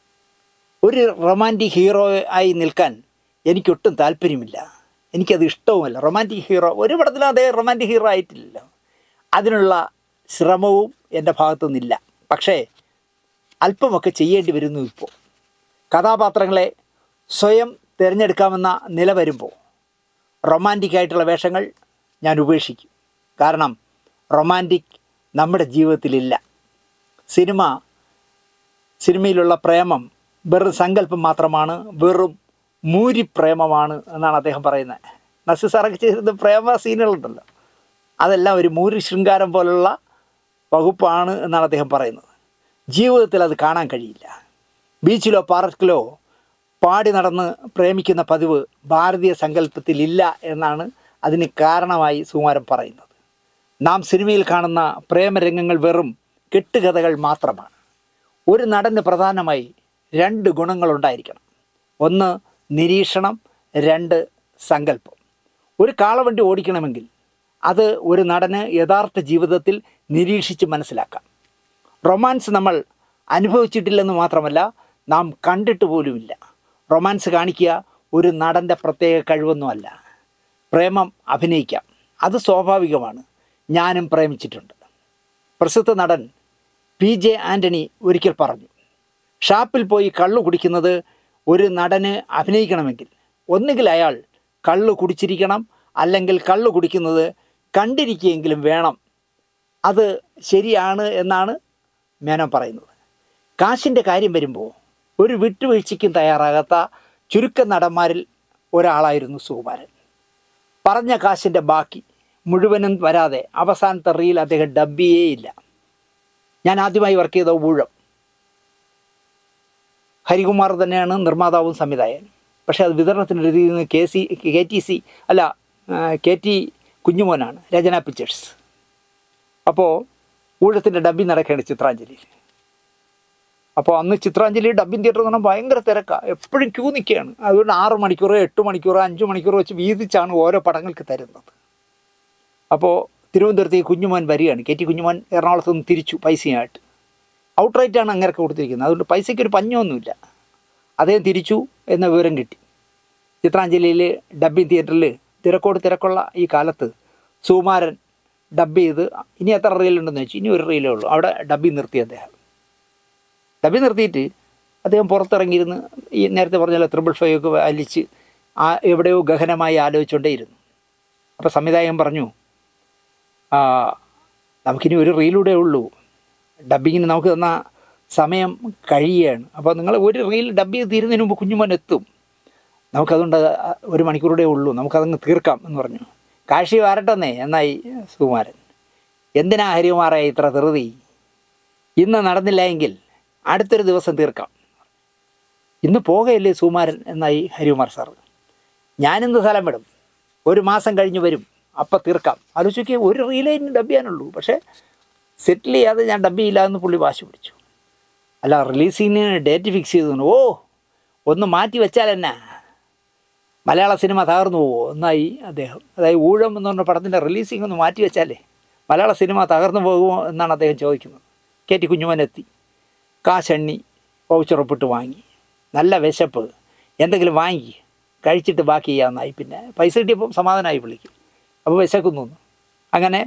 ഒരു റൊമാൻറ്റിക് ഹീറോ ആയി നിൽക്കാൻ എനിക്കൊട്ടും താല്പര്യമില്ല എനിക്കത് ഇഷ്ടവുമല്ല റൊമാൻറ്റിക് ഹീറോ ഒരു പടത്തിലും അദ്ദേഹം റൊമാൻറ്റിക് ഹീറോ ആയിട്ടില്ലല്ലോ അതിനുള്ള ശ്രമവും എൻ്റെ ഭാഗത്തു നിന്നില്ല പക്ഷേ അല്പമൊക്കെ ചെയ്യേണ്ടി വരുന്നു ഇപ്പോൾ കഥാപാത്രങ്ങളെ സ്വയം തിരഞ്ഞെടുക്കാമെന്ന നില വരുമ്പോൾ റൊമാൻറ്റിക് ആയിട്ടുള്ള വേഷങ്ങൾ ഞാൻ ഉപേക്ഷിക്കും കാരണം റൊമാൻറ്റിക് നമ്മുടെ ജീവിതത്തിലില്ല സിനിമ സിനിമയിലുള്ള പ്രേമം വെറും സങ്കല്പം മാത്രമാണ് വെറും മൂരിപ്രേമമാണ് എന്നാണ് അദ്ദേഹം പറയുന്നത് നസീർ സാറൊക്കെ ചെയ്തിരുന്ന പ്രേമ സീനുകളുണ്ടല്ലോ അതെല്ലാം ഒരു മൂരി ശൃംഗാരം പോലുള്ള വകുപ്പാണ് എന്നാണ് അദ്ദേഹം പറയുന്നത് ജീവിതത്തിൽ അത് കാണാൻ കഴിയില്ല ബീച്ചിലോ പാർക്കിലോ പാടി നടന്ന് പ്രേമിക്കുന്ന പതിവ് ഭാരതീയ സങ്കല്പത്തിലില്ല എന്നാണ് അതിന് കാരണമായി സുകുമാരൻ പറയുന്നത് നാം സിനിമയിൽ കാണുന്ന പ്രേമരംഗങ്ങൾ വെറും കെട്ടുകഥകൾ മാത്രമാണ് ഒരു നടന് പ്രധാനമായി രണ്ട് ഗുണങ്ങളുണ്ടായിരിക്കണം ഒന്ന് നിരീക്ഷണം രണ്ട് സങ്കല്പം ഒരു കാളവണ്ടി ഓടിക്കണമെങ്കിൽ അത് ഒരു നടന് യഥാർത്ഥ ജീവിതത്തിൽ നിരീക്ഷിച്ച് മനസ്സിലാക്കാം റൊമാൻസ് നമ്മൾ അനുഭവിച്ചിട്ടില്ലെന്ന് മാത്രമല്ല നാം കണ്ടിട്ട് പോലുമില്ല റൊമാൻസ് കാണിക്കുക ഒരു നടൻ്റെ പ്രത്യേക കഴിവൊന്നുമല്ല പ്രേമം അഭിനയിക്കാം അത് സ്വാഭാവികമാണ് ഞാനും പ്രേമിച്ചിട്ടുണ്ട് പ്രസിദ്ധ നടൻ പി ജെ ആൻ്റണി ഒരിക്കൽ പറഞ്ഞു ഷാപ്പിൽ പോയി കള്ളു കുടിക്കുന്നത് ഒരു നടന് അഭിനയിക്കണമെങ്കിൽ ഒന്നുകിൽ അയാൾ കള്ളു കുടിച്ചിരിക്കണം അല്ലെങ്കിൽ കള്ളു കുടിക്കുന്നത് കണ്ടിരിക്കുകയെങ്കിലും വേണം അത് ശരിയാണ് എന്നാണ് മേനോൻ പറയുന്നത് കാശിൻ്റെ കാര്യം വരുമ്പോൾ ഒരു വിട്ടുവീഴ്ചയ്ക്കും തയ്യാറാകാത്ത ചുരുക്ക നടന്മാരിൽ ഒരാളായിരുന്നു സുകുമാരൻ പറഞ്ഞ കാശിൻ്റെ ബാക്കി മുഴുവനും വരാതെ അവസാനത്തെ റീൽ അദ്ദേഹം ഡബ്ബിയേയില്ല ഞാൻ ആദ്യമായി വർക്ക് ചെയ്ത ഊഴം ഹരികുമാർ തന്നെയാണ് നിർമ്മാതാവും സംവിധായകനും പക്ഷേ അത് വിതരണത്തിന് എഴുതിയിരുന്നത് K C K T C അല്ല കെ ടി കുഞ്ഞുമോനാണ് രചന പിക്ചേഴ്സ് അപ്പോൾ ഊഴത്തിൻ്റെ ഡബ്ബിങ് നടക്കുകയാണ് ചിത്രാഞ്ജലിയിൽ അപ്പോൾ അന്ന് ചിത്രാഞ്ജലി ഡബ്ബിങ് തിയേറ്റർ എന്ന് പറഞ്ഞാൽ ഭയങ്കര തിരക്കാണ് എപ്പോഴും ക്യൂ നിൽക്കുകയാണ് അതുകൊണ്ട് ആറ് മണിക്കൂർ എട്ട് മണിക്കൂർ അഞ്ച് മണിക്കൂർ വെച്ച് വീതിച്ചാണ് ഓരോ പടങ്ങൾക്ക് തരുന്നത് അപ്പോൾ തിരുവനന്തപുരത്തേക്ക് കുഞ്ഞുമോൻ വരികയാണ് കെ ടി കുഞ്ഞുമോൻ എറണാകുളത്ത് നിന്ന് തിരിച്ചു പൈസയായിട്ട് ഔട്ട്റൈറ്റാണ് അങ്ങനെയൊക്കെ കൊടുത്തിരിക്കുന്നത് അതുകൊണ്ട് പൈസയ്ക്ക് ഒരു പഞ്ഞൊന്നുമില്ല അദ്ദേഹം തിരിച്ചു എന്ന വിവരം കിട്ടി ചിത്രാഞ്ജലിയിൽ ഡബ്ബിങ് തിയേറ്ററിൽ തിരക്കോട് തിരക്കുള്ള ഈ കാലത്ത് സുകുമാരൻ ഡബ് ചെയ്ത് ഇനി എത്ര റീലുണ്ടെന്ന് വെച്ചു ഇനി ഒരു റീലേ ഉള്ളൂ അവിടെ ഡബ്ബിങ് നിർത്തി അദ്ദേഹം ഡബ്ബിങ് നിർത്തിയിട്ട് അദ്ദേഹം പുറത്തിറങ്ങിയിരുന്ന് ഈ നേരത്തെ പറഞ്ഞ ത്രിബിൾ ഫൈവ് ഒക്കെ വലിച്ച് ആ എവിടെയോ ഗഹനമായി ആലോചിച്ചുകൊണ്ടേയിരുന്നു അപ്പോൾ സംവിധായകൻ പറഞ്ഞു ആ, നമുക്കിനി ഒരു റീലൂടെ ഉള്ളൂ ഡബ്ബിങ്ങിന് നമുക്ക് തന്ന സമയം കഴിയുകയാണ് അപ്പോൾ നിങ്ങൾ ഒരു റീൽ ഡബ് ചെയ്ത് തീരുന്നതിന് മുമ്പ് കുഞ്ഞുമോൻ എത്തും നമുക്കതുകൊണ്ട് ഒരു മണിക്കൂറൂടെ ഉള്ളൂ നമുക്കതങ്ങ് തീർക്കാം എന്ന് പറഞ്ഞു കാശി വരട്ടെന്നേ എന്നായി സുകുമാരൻ എന്തിനാ ഹരികുമാറായി ഇത്ര ധൃതി ഇന്ന് നടന്നില്ല എങ്കിൽ അടുത്തൊരു ദിവസം തീർക്കാം ഇന്ന് പോകയല്ലേ സുകുമാരൻ എന്നായി ഹരികുമാർ സാർ ഞാനിന്ന് സ്ഥലം വിടും ഒരു മാസം കഴിഞ്ഞ് വരും അപ്പം തീർക്കാം ആലോചിക്കുക ഒരു റീലൈന് ഡബ് ചെയ്യാനുള്ളൂ പക്ഷേ സെറ്റിൽ ചെയ്യാതെ ഞാൻ ഡബ് ചെയ്യില്ല എന്ന് പുള്ളി വാശി പിടിച്ചു അല്ല റിലീസിങ്ങിന് ഡേറ്റ് ഫിക്സ് ചെയ്തു ഓ ഒന്ന് മാറ്റി വെച്ചാൽ എന്നാ മലയാള സിനിമ തകർന്നു പോവോ എന്നായി അദ്ദേഹം അതായത് ഊഴം എന്ന് പറഞ്ഞ പടത്തിൻ്റെ റിലീസിംഗ് ഒന്ന് മാറ്റി വെച്ചാലേ മലയാള സിനിമ തകർന്നു പോകുമോ എന്നാണ് അദ്ദേഹം ചോദിക്കുന്നത് കെ ടി കുഞ്ഞുമനെത്തി കാശണ്ണി പൗച്ചുറപ്പിട്ട് വാങ്ങി നല്ല വിശപ്പ് എന്തെങ്കിലും വാങ്ങി കഴിച്ചിട്ട് ബാക്കി ചെയ്യാമെന്നായി പിന്നെ പൈസ കിട്ടിയപ്പം സമാധാനമായി വിളിക്കും അപ്പോൾ വിശക്കുന്നു എന്ന്. അങ്ങനെ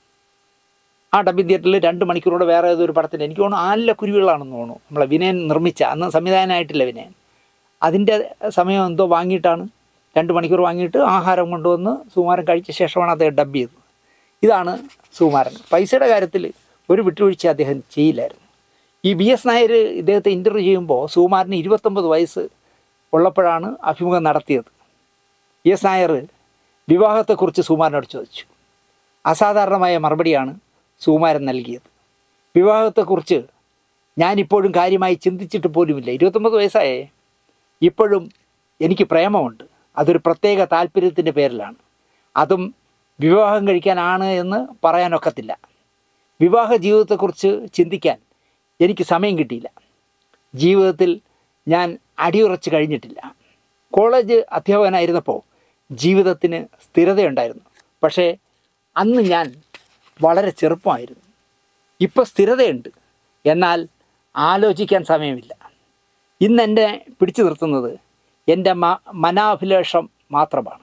ആ ഡബിങ് തിയേറ്ററിൽ രണ്ട് മണിക്കൂറോടെ വേറെ ഏതൊരു പടത്തിന് എനിക്ക് തോന്നുന്നു ആലിലെ കുരുവികളാണെന്ന് തോന്നുന്നു നമ്മളെ വിനയൻ നിർമ്മിച്ച അന്ന് സംവിധാനമായിട്ടില്ല വിനയൻ അതിൻ്റെ സമയം എന്തോ വാങ്ങിയിട്ടാണ് രണ്ട് മണിക്കൂർ വാങ്ങിയിട്ട് ആഹാരം കൊണ്ടുവന്ന് സുകുമാരൻ കഴിച്ച ശേഷമാണ് അദ്ദേഹം ഡബ് ചെയ്തത് ഇതാണ് സുകുമാരൻ പൈസയുടെ കാര്യത്തിൽ ഒരു വിട്ടുവീഴ്ച അദ്ദേഹം ചെയ്യില്ലായിരുന്നു ഈ ബി എസ് നായർ ഇദ്ദേഹത്തെ ഇൻ്റർവ്യൂ ചെയ്യുമ്പോൾ സുകുമാരന് ഇരുപത്തൊമ്പത് വയസ്സ് ഉള്ളപ്പോഴാണ് അഭിമുഖം നടത്തിയത് ബി എസ് നായർ വിവാഹത്തെക്കുറിച്ച് സുകുമാരനോട് ചോദിച്ചു അസാധാരണമായ മറുപടിയാണ് സുകുമാരൻ നൽകിയത് വിവാഹത്തെക്കുറിച്ച് ഞാനിപ്പോഴും കാര്യമായി ചിന്തിച്ചിട്ട് പോലുമില്ല ഇരുപത്തൊമ്പത് വയസ്സായേ ഇപ്പോഴും എനിക്ക് പ്രേമമുണ്ട് അതൊരു പ്രത്യേക താല്പര്യത്തിൻ്റെ പേരിലാണ് അതും വിവാഹം കഴിക്കാനാണ് എന്ന് പറയാനൊക്കത്തില്ല വിവാഹ ജീവിതത്തെക്കുറിച്ച് ചിന്തിക്കാൻ എനിക്ക് സമയം കിട്ടിയില്ല ജീവിതത്തിൽ ഞാൻ അടിയുറച്ച് കഴിഞ്ഞിട്ടില്ല കോളേജ് അധ്യാപകനായിരുന്നപ്പോൾ ജീവിതത്തിന് സ്ഥിരതയുണ്ടായിരുന്നു പക്ഷേ അന്ന് ഞാൻ വളരെ ചെറുപ്പമായിരുന്നു ഇപ്പോൾ സ്ഥിരതയുണ്ട് എന്നാൽ ആലോചിക്കാൻ സമയമില്ല ഇന്ന് എന്നെ പിടിച്ചു നിർത്തുന്നത് എൻ്റെ മ മനാഭിലാഷം മാത്രമാണ്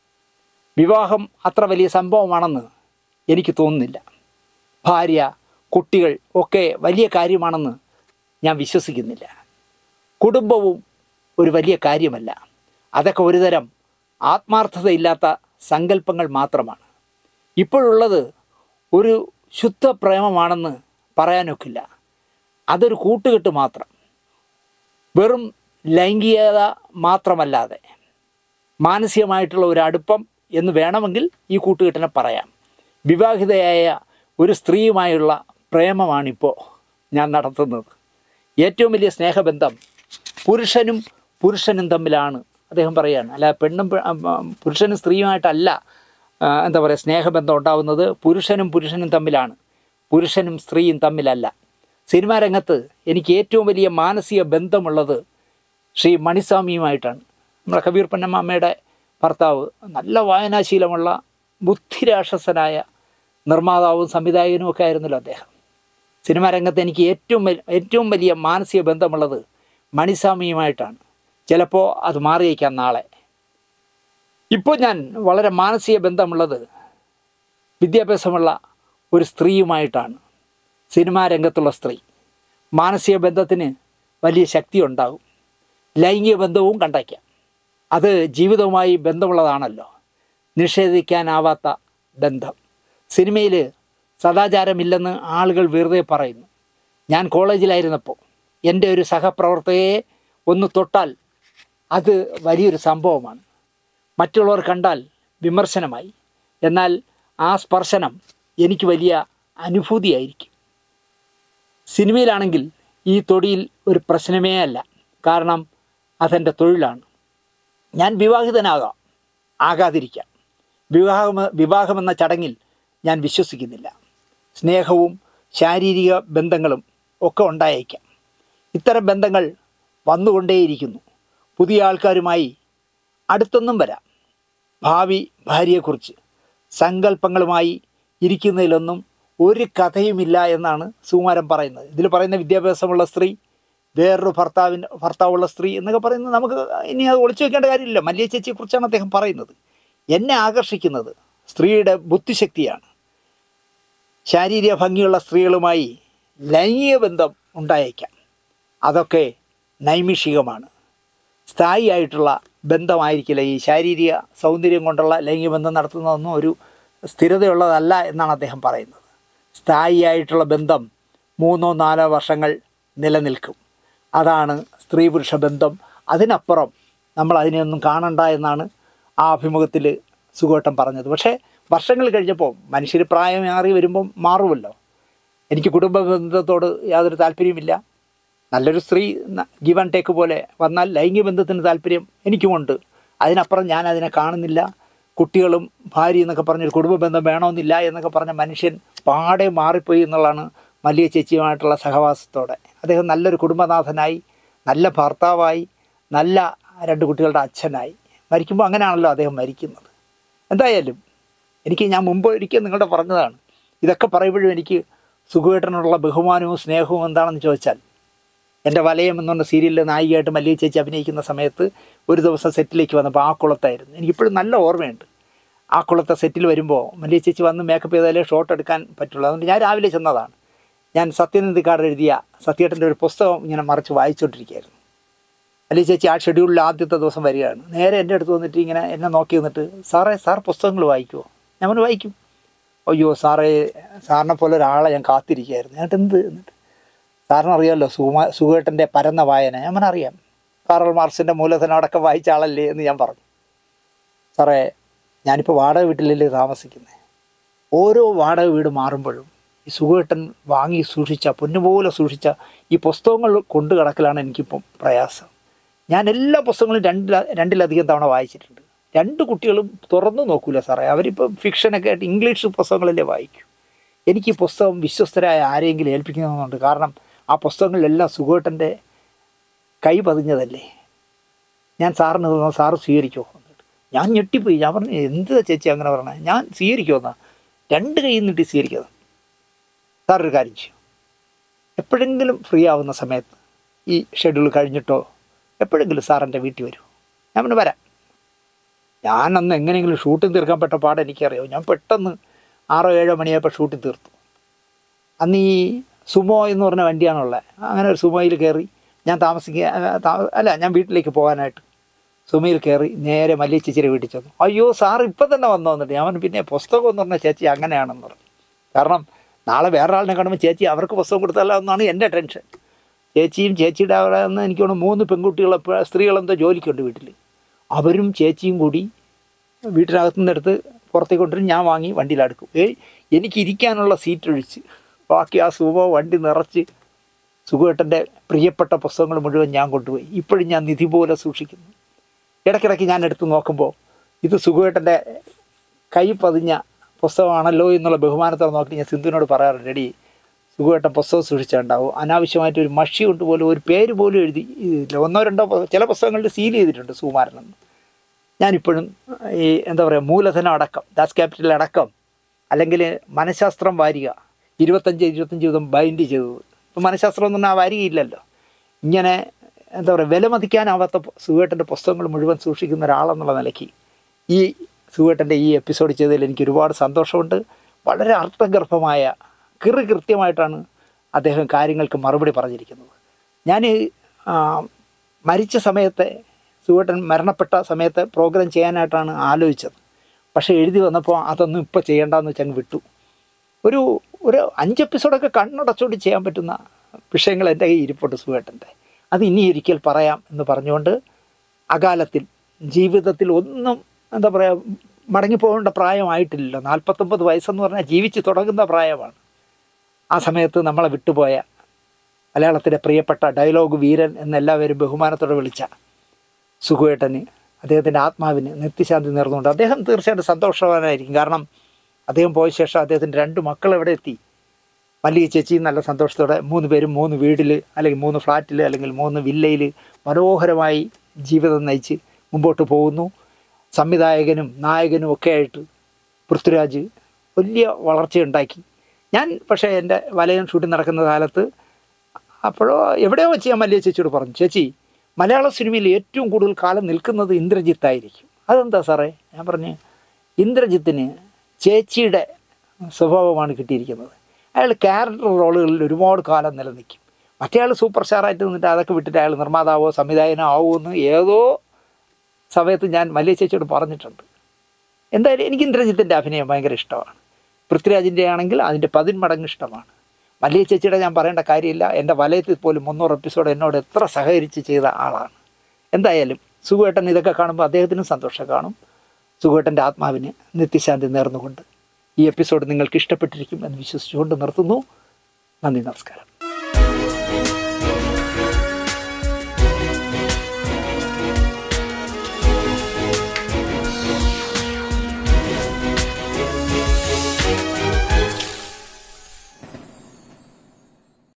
വിവാഹം അത്ര വലിയ സംഭവമാണെന്ന് എനിക്ക് തോന്നുന്നില്ല ഭാര്യ കുട്ടികൾ ഒക്കെ വലിയ കാര്യമാണെന്ന് ഞാൻ വിശ്വസിക്കുന്നില്ല കുടുംബവും ഒരു വലിയ കാര്യമല്ല അതൊക്കെ ഒരുതരം ആത്മാർത്ഥതയില്ലാത്ത സങ്കല്പങ്ങൾ മാത്രമാണ് ഇപ്പോഴുള്ളത് ഒരു ശുദ്ധ പ്രേമമാണെന്ന് പറയാനൊക്കില്ല അതൊരു കൂട്ടുകെട്ട് മാത്രം വെറും ലൈംഗികത മാത്രമല്ലാതെ മാനസികമായിട്ടുള്ള ഒരു അടുപ്പം എന്ന് വേണമെങ്കിൽ ഈ കൂട്ടുകെട്ടിനെ പറയാം വിവാഹിതയായ ഒരു സ്ത്രീയുമായുള്ള പ്രേമമാണിപ്പോൾ ഞാൻ നടത്തുന്നത് ഏറ്റവും വലിയ സ്നേഹബന്ധം പുരുഷനും പുരുഷനും തമ്മിലാണ് അദ്ദേഹം പറയുകയാണ് അല്ല പെണ്ണും പെ- ആ, പുരുഷനും സ്ത്രീയുമായിട്ടല്ല ആ, എന്താ പറയുക സ്നേഹബന്ധം ഉണ്ടാവുന്നത് പുരുഷനും പുരുഷനും തമ്മിലാണ് പുരുഷനും സ്ത്രീയും തമ്മിലല്ല സിനിമാ രംഗത്ത് എനിക്ക് ഏറ്റവും വലിയ മാനസിക ബന്ധമുള്ളത് ശ്രീ മണിസ്വാമിയുമായിട്ടാണ് നമ്മുടെ കബീർ പൊന്നമ്മയുടെ ഭർത്താവ് നല്ല വായനാശീലമുള്ള ബുദ്ധിരാക്ഷസനായ നിർമ്മാതാവും സംവിധായകനും ഒക്കെ ആയിരുന്നല്ലോ അദ്ദേഹം സിനിമാ രംഗത്ത് എനിക്ക് ഏറ്റവും വൽ- ഏറ്റവും വലിയ മാനസിക ബന്ധമുള്ളത് മണിസ്വാമിയുമായിട്ടാണ് ചിലപ്പോൾ അത് മാറിയേക്കാം നാളെ ഇപ്പോൾ ഞാൻ വളരെ മാനസിക ബന്ധമുള്ളത് വിദ്യാഭ്യാസമുള്ള ഒരു സ്ത്രീയുമായിട്ടാണ് സിനിമാ രംഗത്തുള്ള സ്ത്രീ മാനസിക ബന്ധത്തിന് വലിയ ശക്തി ഉണ്ടാകും ലൈംഗിക ബന്ധവും കണ്ടയ്ക്കാം അത് ജീവിതവുമായി ബന്ധമുള്ളതാണല്ലോ നിഷേധിക്കാനാവാത്ത ബന്ധം സിനിമയിൽ സദാചാരമില്ലെന്ന് ആളുകൾ വെറുതെ പറയുന്നു ഞാൻ കോളേജിലായിരുന്നപ്പോൾ എൻ്റെ ഒരു സഹപ്രവർത്തകയെ ഒന്ന് തൊട്ടാൽ അത് വലിയൊരു സംഭവമാണ് മറ്റുള്ളവർ കണ്ടാൽ വിമർശനമായി എന്നാൽ ആ സ്പർശനം എനിക്ക് വലിയ അനുഭൂതിയായിരിക്കും സിനിമയിലാണെങ്കിൽ ഈ തൊടിയിൽ ഒരു പ്രശ്നമേ അല്ല കാരണം അതെൻ്റെ തൊഴിലാണ് ഞാൻ വിവാഹിതനാകാം ആകാതിരിക്കാം വിവാഹം വിവാഹമെന്ന ചടങ്ങിൽ ഞാൻ വിശ്വസിക്കുന്നില്ല സ്നേഹവും ശാരീരിക ബന്ധങ്ങളും ഒക്കെ ഉണ്ടായേക്കാം ഇത്തരം ബന്ധങ്ങൾ വന്നുകൊണ്ടേയിരിക്കുന്നു പുതിയ ആൾക്കാരുമായി അടുത്തൊന്നും വരാം ഭാവി ഭാര്യയെക്കുറിച്ച് സങ്കല്പങ്ങളുമായി ഇരിക്കുന്നതിലൊന്നും ഒരു കഥയുമില്ല എന്നാണ് സുകുമാരൻ പറയുന്നത് ഇതിൽ പറയുന്ന വിദ്യാഭ്യാസമുള്ള സ്ത്രീ വേറൊരു ഭർത്താവിൻ്റെ ഭർത്താവുള്ള സ്ത്രീ എന്നൊക്കെ പറയുന്നത് നമുക്ക് ഇനി അത് ഒളിച്ചു വെക്കേണ്ട കാര്യമില്ല മല്ലിയ ചേച്ചിയെക്കുറിച്ചാണ് അദ്ദേഹം പറയുന്നത് എന്നെ ആകർഷിക്കുന്നത് സ്ത്രീയുടെ ബുദ്ധിശക്തിയാണ് ശാരീരിക ഭംഗിയുള്ള സ്ത്രീകളുമായി ലൈംഗിക ബന്ധം ഉണ്ടായേക്കാം അതൊക്കെ നൈമിഷികമാണ് സ്ഥായിയായിട്ടുള്ള ബന്ധമായിരിക്കില്ല ഈ ശാരീരിക സൗന്ദര്യം കൊണ്ടുള്ള ലൈംഗിക ബന്ധം നടത്തുന്നതൊന്നും ഒരു സ്ഥിരതയുള്ളതല്ല എന്നാണ് അദ്ദേഹം പറയുന്നത് സ്ഥായിയായിട്ടുള്ള ബന്ധം മൂന്നോ നാലോ വർഷങ്ങൾ നിലനിൽക്കും അതാണ് സ്ത്രീ പുരുഷ ബന്ധം അതിനപ്പുറം നമ്മൾ അതിനെയൊന്നും കാണണ്ട എന്നാണ് ആ അഭിമുഖത്തിൽ സുഖോട്ടം പറഞ്ഞത് പക്ഷേ വർഷങ്ങൾ കഴിഞ്ഞപ്പോൾ മനുഷ്യർ പ്രായമേറി വരുമ്പം മാറുമല്ലോ എനിക്ക് കുടുംബ ബന്ധത്തോട് യാതൊരു താല്പര്യമില്ല നല്ലൊരു സ്ത്രീ ഗിവ് ആൻഡ് ടേക്ക് പോലെ വന്നാൽ ലൈംഗിക ബന്ധത്തിന് താല്പര്യം എനിക്കുമുണ്ട് അതിനപ്പുറം ഞാൻ അതിനെ കാണുന്നില്ല കുട്ടികളും ഭാര്യ എന്നൊക്കെ പറഞ്ഞൊരു കുടുംബ ബന്ധം വേണമെന്നില്ല എന്നൊക്കെ പറഞ്ഞ മനുഷ്യൻ പാടെ മാറിപ്പോയി എന്നുള്ളതാണ് മല്ലിക ചേച്ചിയുമായിട്ടുള്ള സഹവാസത്തോടെ അദ്ദേഹം നല്ലൊരു കുടുംബനാഥനായി നല്ല ഭർത്താവായി നല്ല രണ്ട് കുട്ടികളുടെ അച്ഛനായി മരിക്കുമ്പോൾ അങ്ങനെയാണല്ലോ അദ്ദേഹം മരിക്കുന്നത് എന്തായാലും എനിക്ക് ഞാൻ മുമ്പ് ഒരിക്കൽ നിങ്ങളുടെ പറഞ്ഞതാണ് ഇതൊക്കെ പറയുമ്പോഴും എനിക്ക് സുഖുവേട്ടനുള്ള ബഹുമാനവും സ്നേഹവും എന്താണെന്ന് ചോദിച്ചാൽ എൻ്റെ വലയം എന്ന് പറഞ്ഞ സീരിയലിൽ നായികയായിട്ട് മല്ലിക ചേച്ചി അഭിനയിക്കുന്ന സമയത്ത് ഒരു ദിവസം സെറ്റിലേക്ക് വന്നപ്പോൾ ആ കുളത്തായിരുന്നു എനിക്കിപ്പോഴും നല്ല ഓർമ്മയുണ്ട് ആ കുളത്തെ സെറ്റിൽ വരുമ്പോൾ മല്ലിക ചേച്ചി വന്ന് മേക്കപ്പ് ചെയ്താലേ ഷോട്ട് എടുക്കാൻ പറ്റുള്ളൂ അതുകൊണ്ട് ഞാൻ രാവിലെ ചെന്നതാണ് ഞാൻ സത്യനന്ദിക്കാട് എഴുതിയ സത്യേട്ടൻ്റെ ഒരു പുസ്തകം ഇങ്ങനെ മറിച്ച് വായിച്ചുകൊണ്ടിരിക്കുകയായിരുന്നു മല്ലിക ചേച്ചി ആ ഷെഡ്യൂളിൽ ആദ്യത്തെ ദിവസം വരികയാണ് നേരെ എൻ്റെ അടുത്ത് വന്നിട്ട് ഇങ്ങനെ എന്നെ നോക്കി നിന്നിട്ട് സാറേ സാർ പുസ്തകങ്ങൾ വായിക്കുമോ ഞാൻ പറഞ്ഞു വായിക്കും അയ്യോ സാറേ സാറിനെ പോലെ ഒരാളെ ഞാൻ കാത്തിരിക്കുകയായിരുന്നു എന്നിട്ട് എന്ത് എന്നിട്ട് സാറിന് അറിയാമല്ലോ സുകുമാ സുഖേട്ടൻ്റെ പരന്ന വായന ഞാൻ പറഞ്ഞ അറിയാം കാറൽ മാർക്സിൻ്റെ മൂലധനം അടക്കം വായിച്ച ആളല്ലേ എന്ന് ഞാൻ പറഞ്ഞു സാറേ ഞാനിപ്പോൾ വാടക വീട്ടിലല്ലേ താമസിക്കുന്നത് ഓരോ വാടക വീട് മാറുമ്പോഴും ഈ സുഖേട്ടൻ വാങ്ങി സൂക്ഷിച്ച പൊന്നുപോലെ സൂക്ഷിച്ച ഈ പുസ്തകങ്ങൾ കൊണ്ടു കിടക്കലാണ് എനിക്കിപ്പം പ്രയാസം ഞാൻ എല്ലാ പുസ്തകങ്ങളും രണ്ടില രണ്ടിലധികം തവണ വായിച്ചിട്ടുണ്ട് രണ്ട് കുട്ടികളും തുറന്നു നോക്കൂല സാറേ അവരിപ്പം ഫിക്ഷനൊക്കെ ആയിട്ട് ഇംഗ്ലീഷ് പുസ്തകങ്ങളല്ലേ വായിക്കൂ എനിക്ക് ഈ പുസ്തകം വിശ്വസ്തരായ ആരെങ്കിലും ഏൽപ്പിക്കണമെന്നുണ്ട് കാരണം ആ പുസ്തകങ്ങളിലെല്ലാം സുഖേട്ടൻ്റെ കൈ പതിഞ്ഞതല്ലേ ഞാൻ സാറിന് തന്ന സാറ് സ്വീകരിക്കുമോ എന്നിട്ട് ഞാൻ ഞെട്ടിപ്പോയി ഞാൻ പറഞ്ഞു എന്ത് ചേച്ചി അങ്ങനെ പറഞ്ഞേ ഞാൻ സ്വീകരിക്കുമെന്നാ രണ്ട് കൈ നീട്ടി സ്വീകരിക്കുന്നത് സാർ ഒരു കാര്യം ചെയ്യും എപ്പോഴെങ്കിലും ഫ്രീ ആവുന്ന സമയത്ത് ഈ ഷെഡ്യൂൾ കഴിഞ്ഞിട്ടോ എപ്പോഴെങ്കിലും സാർ എൻ്റെ വീട്ടിൽ വരൂ ഞാൻ പിന്നെ വരാം ഞാൻ അന്ന് എങ്ങനെയെങ്കിലും ഷൂട്ടിംഗ് തീർക്കാൻ പെട്ട പാട് എനിക്കറിയാം ഞാൻ പെട്ടെന്ന് ആറോ ഏഴോ മണിയായപ്പോൾ ഷൂട്ടിംഗ് തീർത്തു അന്ന് ഈ സുമോ എന്ന് പറഞ്ഞ വണ്ടിയാണുള്ളത് അങ്ങനെ ഒരു സുമോയിൽ കയറി ഞാൻ താമസിക്കുക താ- അല്ല ഞാൻ വീട്ടിലേക്ക് പോകാനായിട്ട് സുമയിൽ കയറി നേരെ മല്ലിയ ചേച്ചിയുടെ വീട്ടിൽ ചെന്നു അയ്യോ സാർ ഇപ്പം തന്നെ വന്നു വന്നിട്ട് ഞാൻ പറഞ്ഞു, പിന്നെ പുസ്തകം എന്ന് പറഞ്ഞാൽ ചേച്ചി അങ്ങനെയാണെന്ന് പറഞ്ഞു കാരണം നാളെ വേറെ ആളിനെ കാണുമ്പോൾ ചേച്ചി അവർക്ക് പുസ്തകം കൊടുത്തല്ലോ എന്നാണ് എൻ്റെ ടെൻഷൻ ചേച്ചിയും ചേച്ചിയുടെ അവിടെ നിന്ന് എനിക്ക് തോന്നുന്നു മൂന്ന് പെൺകുട്ടികൾ സ്ത്രീകളെന്തോ ജോലിക്കുണ്ട് വീട്ടിൽ അവരും ചേച്ചിയും കൂടി വീട്ടിനകത്തു നിന്നെടുത്ത് പുറത്തേക്ക് കൊണ്ടുവരും ഞാൻ വാങ്ങി വണ്ടിയിലടുക്കും ഏയ് എനിക്ക് ഇരിക്കാനുള്ള സീറ്റ് ഒഴിച്ച് ബാക്കി ആ സുഖമോ വണ്ടി നിറച്ച് സുഖേട്ടൻ്റെ പ്രിയപ്പെട്ട പുസ്തകങ്ങൾ മുഴുവൻ ഞാൻ കൊണ്ടുപോയി ഇപ്പോഴും ഞാൻ നിധി പോലെ സൂക്ഷിക്കുന്നു ഇടയ്ക്കിടയ്ക്ക് ഞാൻ എടുത്ത് നോക്കുമ്പോൾ ഇത് സുഖേട്ടൻ്റെ കൈ പതിഞ്ഞ പുസ്തകമാണല്ലോ എന്നുള്ള ബഹുമാനത്തോടെ നോക്കി ഞാൻ സിന്ധുവിനോട് പറയാറുണ്ട് എടി സുഖമായിട്ട് പുസ്തകം സൂക്ഷിച്ചിട്ടുണ്ടാവും അനാവശ്യമായിട്ട് ഒരു മഷി കൊണ്ട് പോലും ഒരു പേര് പോലും എഴുതി ഇതില്ല ഒന്നോ രണ്ടോ പു- ചില പുസ്തകങ്ങളിൽ സീൽ ചെയ്തിട്ടുണ്ട് സുകുമാരനെന്ന് ഞാനിപ്പോഴും ഈ എന്താ പറയുക മൂലധനം അടക്കം ദാസ് ക്യാപിറ്റൽ അടക്കം അല്ലെങ്കിൽ മനഃശാസ്ത്രം വാരിക ഇരുപത്തഞ്ച് ഇരുപത്തഞ്ച് വീതം ബൈൻഡ് ചെയ്തത് ഇപ്പം മനഃശാസ്ത്രം എന്ന് പറഞ്ഞാൽ ആ വാരികയില്ലല്ലോ ഇങ്ങനെ എന്താ പറയുക വിലമതിക്കാനാവാത്ത സുഖേട്ടൻ്റെ പുസ്തകങ്ങൾ മുഴുവൻ സൂക്ഷിക്കുന്ന ഒരാളെന്നുള്ള നിലയ്ക്ക് ഈ സുഖേട്ടൻ്റെ ഈ എപ്പിസോഡ് ചെയ്തതിൽ എനിക്ക് ഒരുപാട് സന്തോഷമുണ്ട് വളരെ അർത്ഥഗർഭമായ കൃറി കൃത്യമായിട്ടാണ് അദ്ദേഹം കാര്യങ്ങൾക്ക് മറുപടി പറഞ്ഞിരിക്കുന്നത് ഞാൻ ആ, മരിച്ച സമയത്തെ സുഖേട്ടൻ മരണപ്പെട്ട സമയത്ത് പ്രോഗ്രാം ചെയ്യാനായിട്ടാണ് ആലോചിച്ചത് പക്ഷേ എഴുതി വന്നപ്പോൾ അതൊന്നും ഇപ്പോൾ ചെയ്യേണ്ടെന്ന് വെച്ചങ്ങ് വിട്ടു ഒരു ഒരു അഞ്ച് എപ്പിസോഡൊക്കെ കണ്ണടച്ചുകൊണ്ട് ചെയ്യാൻ പറ്റുന്ന വിഷയങ്ങൾ എൻ്റെ കയ്യിൽ ഇരിപ്പുണ്ട് സുഖേട്ടൻ്റെ അത് ഇനി ഒരിക്കൽ പറയാം എന്ന് പറഞ്ഞുകൊണ്ട് അകാലത്തിൽ ജീവിതത്തിൽ ഒന്നും എന്താ പറയുക മടങ്ങിപ്പോകേണ്ട പ്രായമായിട്ടില്ലല്ലോ നാൽപ്പത്തൊമ്പത് വയസ്സെന്ന് പറഞ്ഞാൽ ജീവിച്ച് തുടങ്ങുന്ന പ്രായമാണ് ആ സമയത്ത് നമ്മളെ വിട്ടുപോയ മലയാളത്തിലെ പ്രിയപ്പെട്ട ഡയലോഗ് വീരൻ എന്നെല്ലാവരും ബഹുമാനത്തോടെ വിളിച്ച സുഖുവേട്ടന് അദ്ദേഹത്തിൻ്റെ ആത്മാവിന് നിത്യശാന്തി നേർന്നുകൊണ്ട് അദ്ദേഹം തീർച്ചയായിട്ടും സന്തോഷവാനായിരിക്കും കാരണം അദ്ദേഹം പോയ ശേഷം അദ്ദേഹത്തിൻ്റെ രണ്ട് മക്കൾ എവിടെ എത്തി മല്ലിക ചേച്ചിയും നല്ല സന്തോഷത്തോടെ മൂന്ന് പേരും മൂന്ന് വീട്ടിൽ അല്ലെങ്കിൽ മൂന്ന് ഫ്ലാറ്റിൽ അല്ലെങ്കിൽ മൂന്ന് വില്ലയിൽ മനോഹരമായി ജീവിതം നയിച്ച് മുമ്പോട്ട് പോകുന്നു സംവിധായകനും നായകനും ഒക്കെ ആയിട്ട് പൃഥ്വിരാജ് വലിയ വളർച്ചയുണ്ടാക്കി ഞാൻ പക്ഷേ എൻ്റെ വലയം ഷൂട്ടിംഗ് നടക്കുന്ന കാലത്ത് അപ്പോഴോ എവിടെയോ വെച്ച് ഞാൻ മല്ലിക ചേച്ചിയോട് പറഞ്ഞു ചേച്ചി മലയാള സിനിമയിൽ ഏറ്റവും കൂടുതൽ കാലം നിൽക്കുന്നത് ഇന്ദ്രജിത്തായിരിക്കും അതെന്താ സാറേ ഞാൻ പറഞ്ഞു ഇന്ദ്രജിത്തിന് ചേച്ചിയുടെ സ്വഭാവമാണ് കിട്ടിയിരിക്കുന്നത് അയാൾ ക്യാരക്ടർ റോളുകളിൽ ഒരുപാട് കാലം നിലനിൽക്കും മറ്റേ ആൾ സൂപ്പർ സ്റ്റാറായിട്ട് നിന്നിട്ട് അതൊക്കെ വിട്ടിട്ട് അയാൾ നിർമ്മാതാവോ സംവിധായകനോ ആവോ എന്ന് ഏതോ സമയത്ത് ഞാൻ മല്ലിക ചേച്ചിയോട് പറഞ്ഞിട്ടുണ്ട് എന്തായാലും എനിക്ക് ഇന്ദ്രജിത്തിൻ്റെ അഭിനയം ഭയങ്കര ഇഷ്ടമാണ് പൃഥ്വിരാജിൻ്റെ ആണെങ്കിൽ അതിൻ്റെ പതിന്മടങ്ങ് ഇഷ്ടമാണ് മല്ലിക ചേച്ചിയുടെ ഞാൻ പറയേണ്ട കാര്യമില്ല എൻ്റെ വലയത്തിൽ പോലും മുന്നൂറ് എപ്പിസോഡ് എന്നോട് എത്ര സഹകരിച്ച് ചെയ്ത ആളാണ് എന്തായാലും സുഖേട്ടൻ ഇതൊക്കെ കാണുമ്പോൾ അദ്ദേഹത്തിനും സന്തോഷം കാണും സുഖേട്ടൻ്റെ ആത്മാവിന് നിത്യശാന്തി നേർന്നുകൊണ്ട് ഈ എപ്പിസോഡ് നിങ്ങൾക്ക് ഇഷ്ടപ്പെട്ടിരിക്കും എന്ന് വിശ്വസിച്ചുകൊണ്ട് നിർത്തുന്നു നന്ദി നമസ്കാരം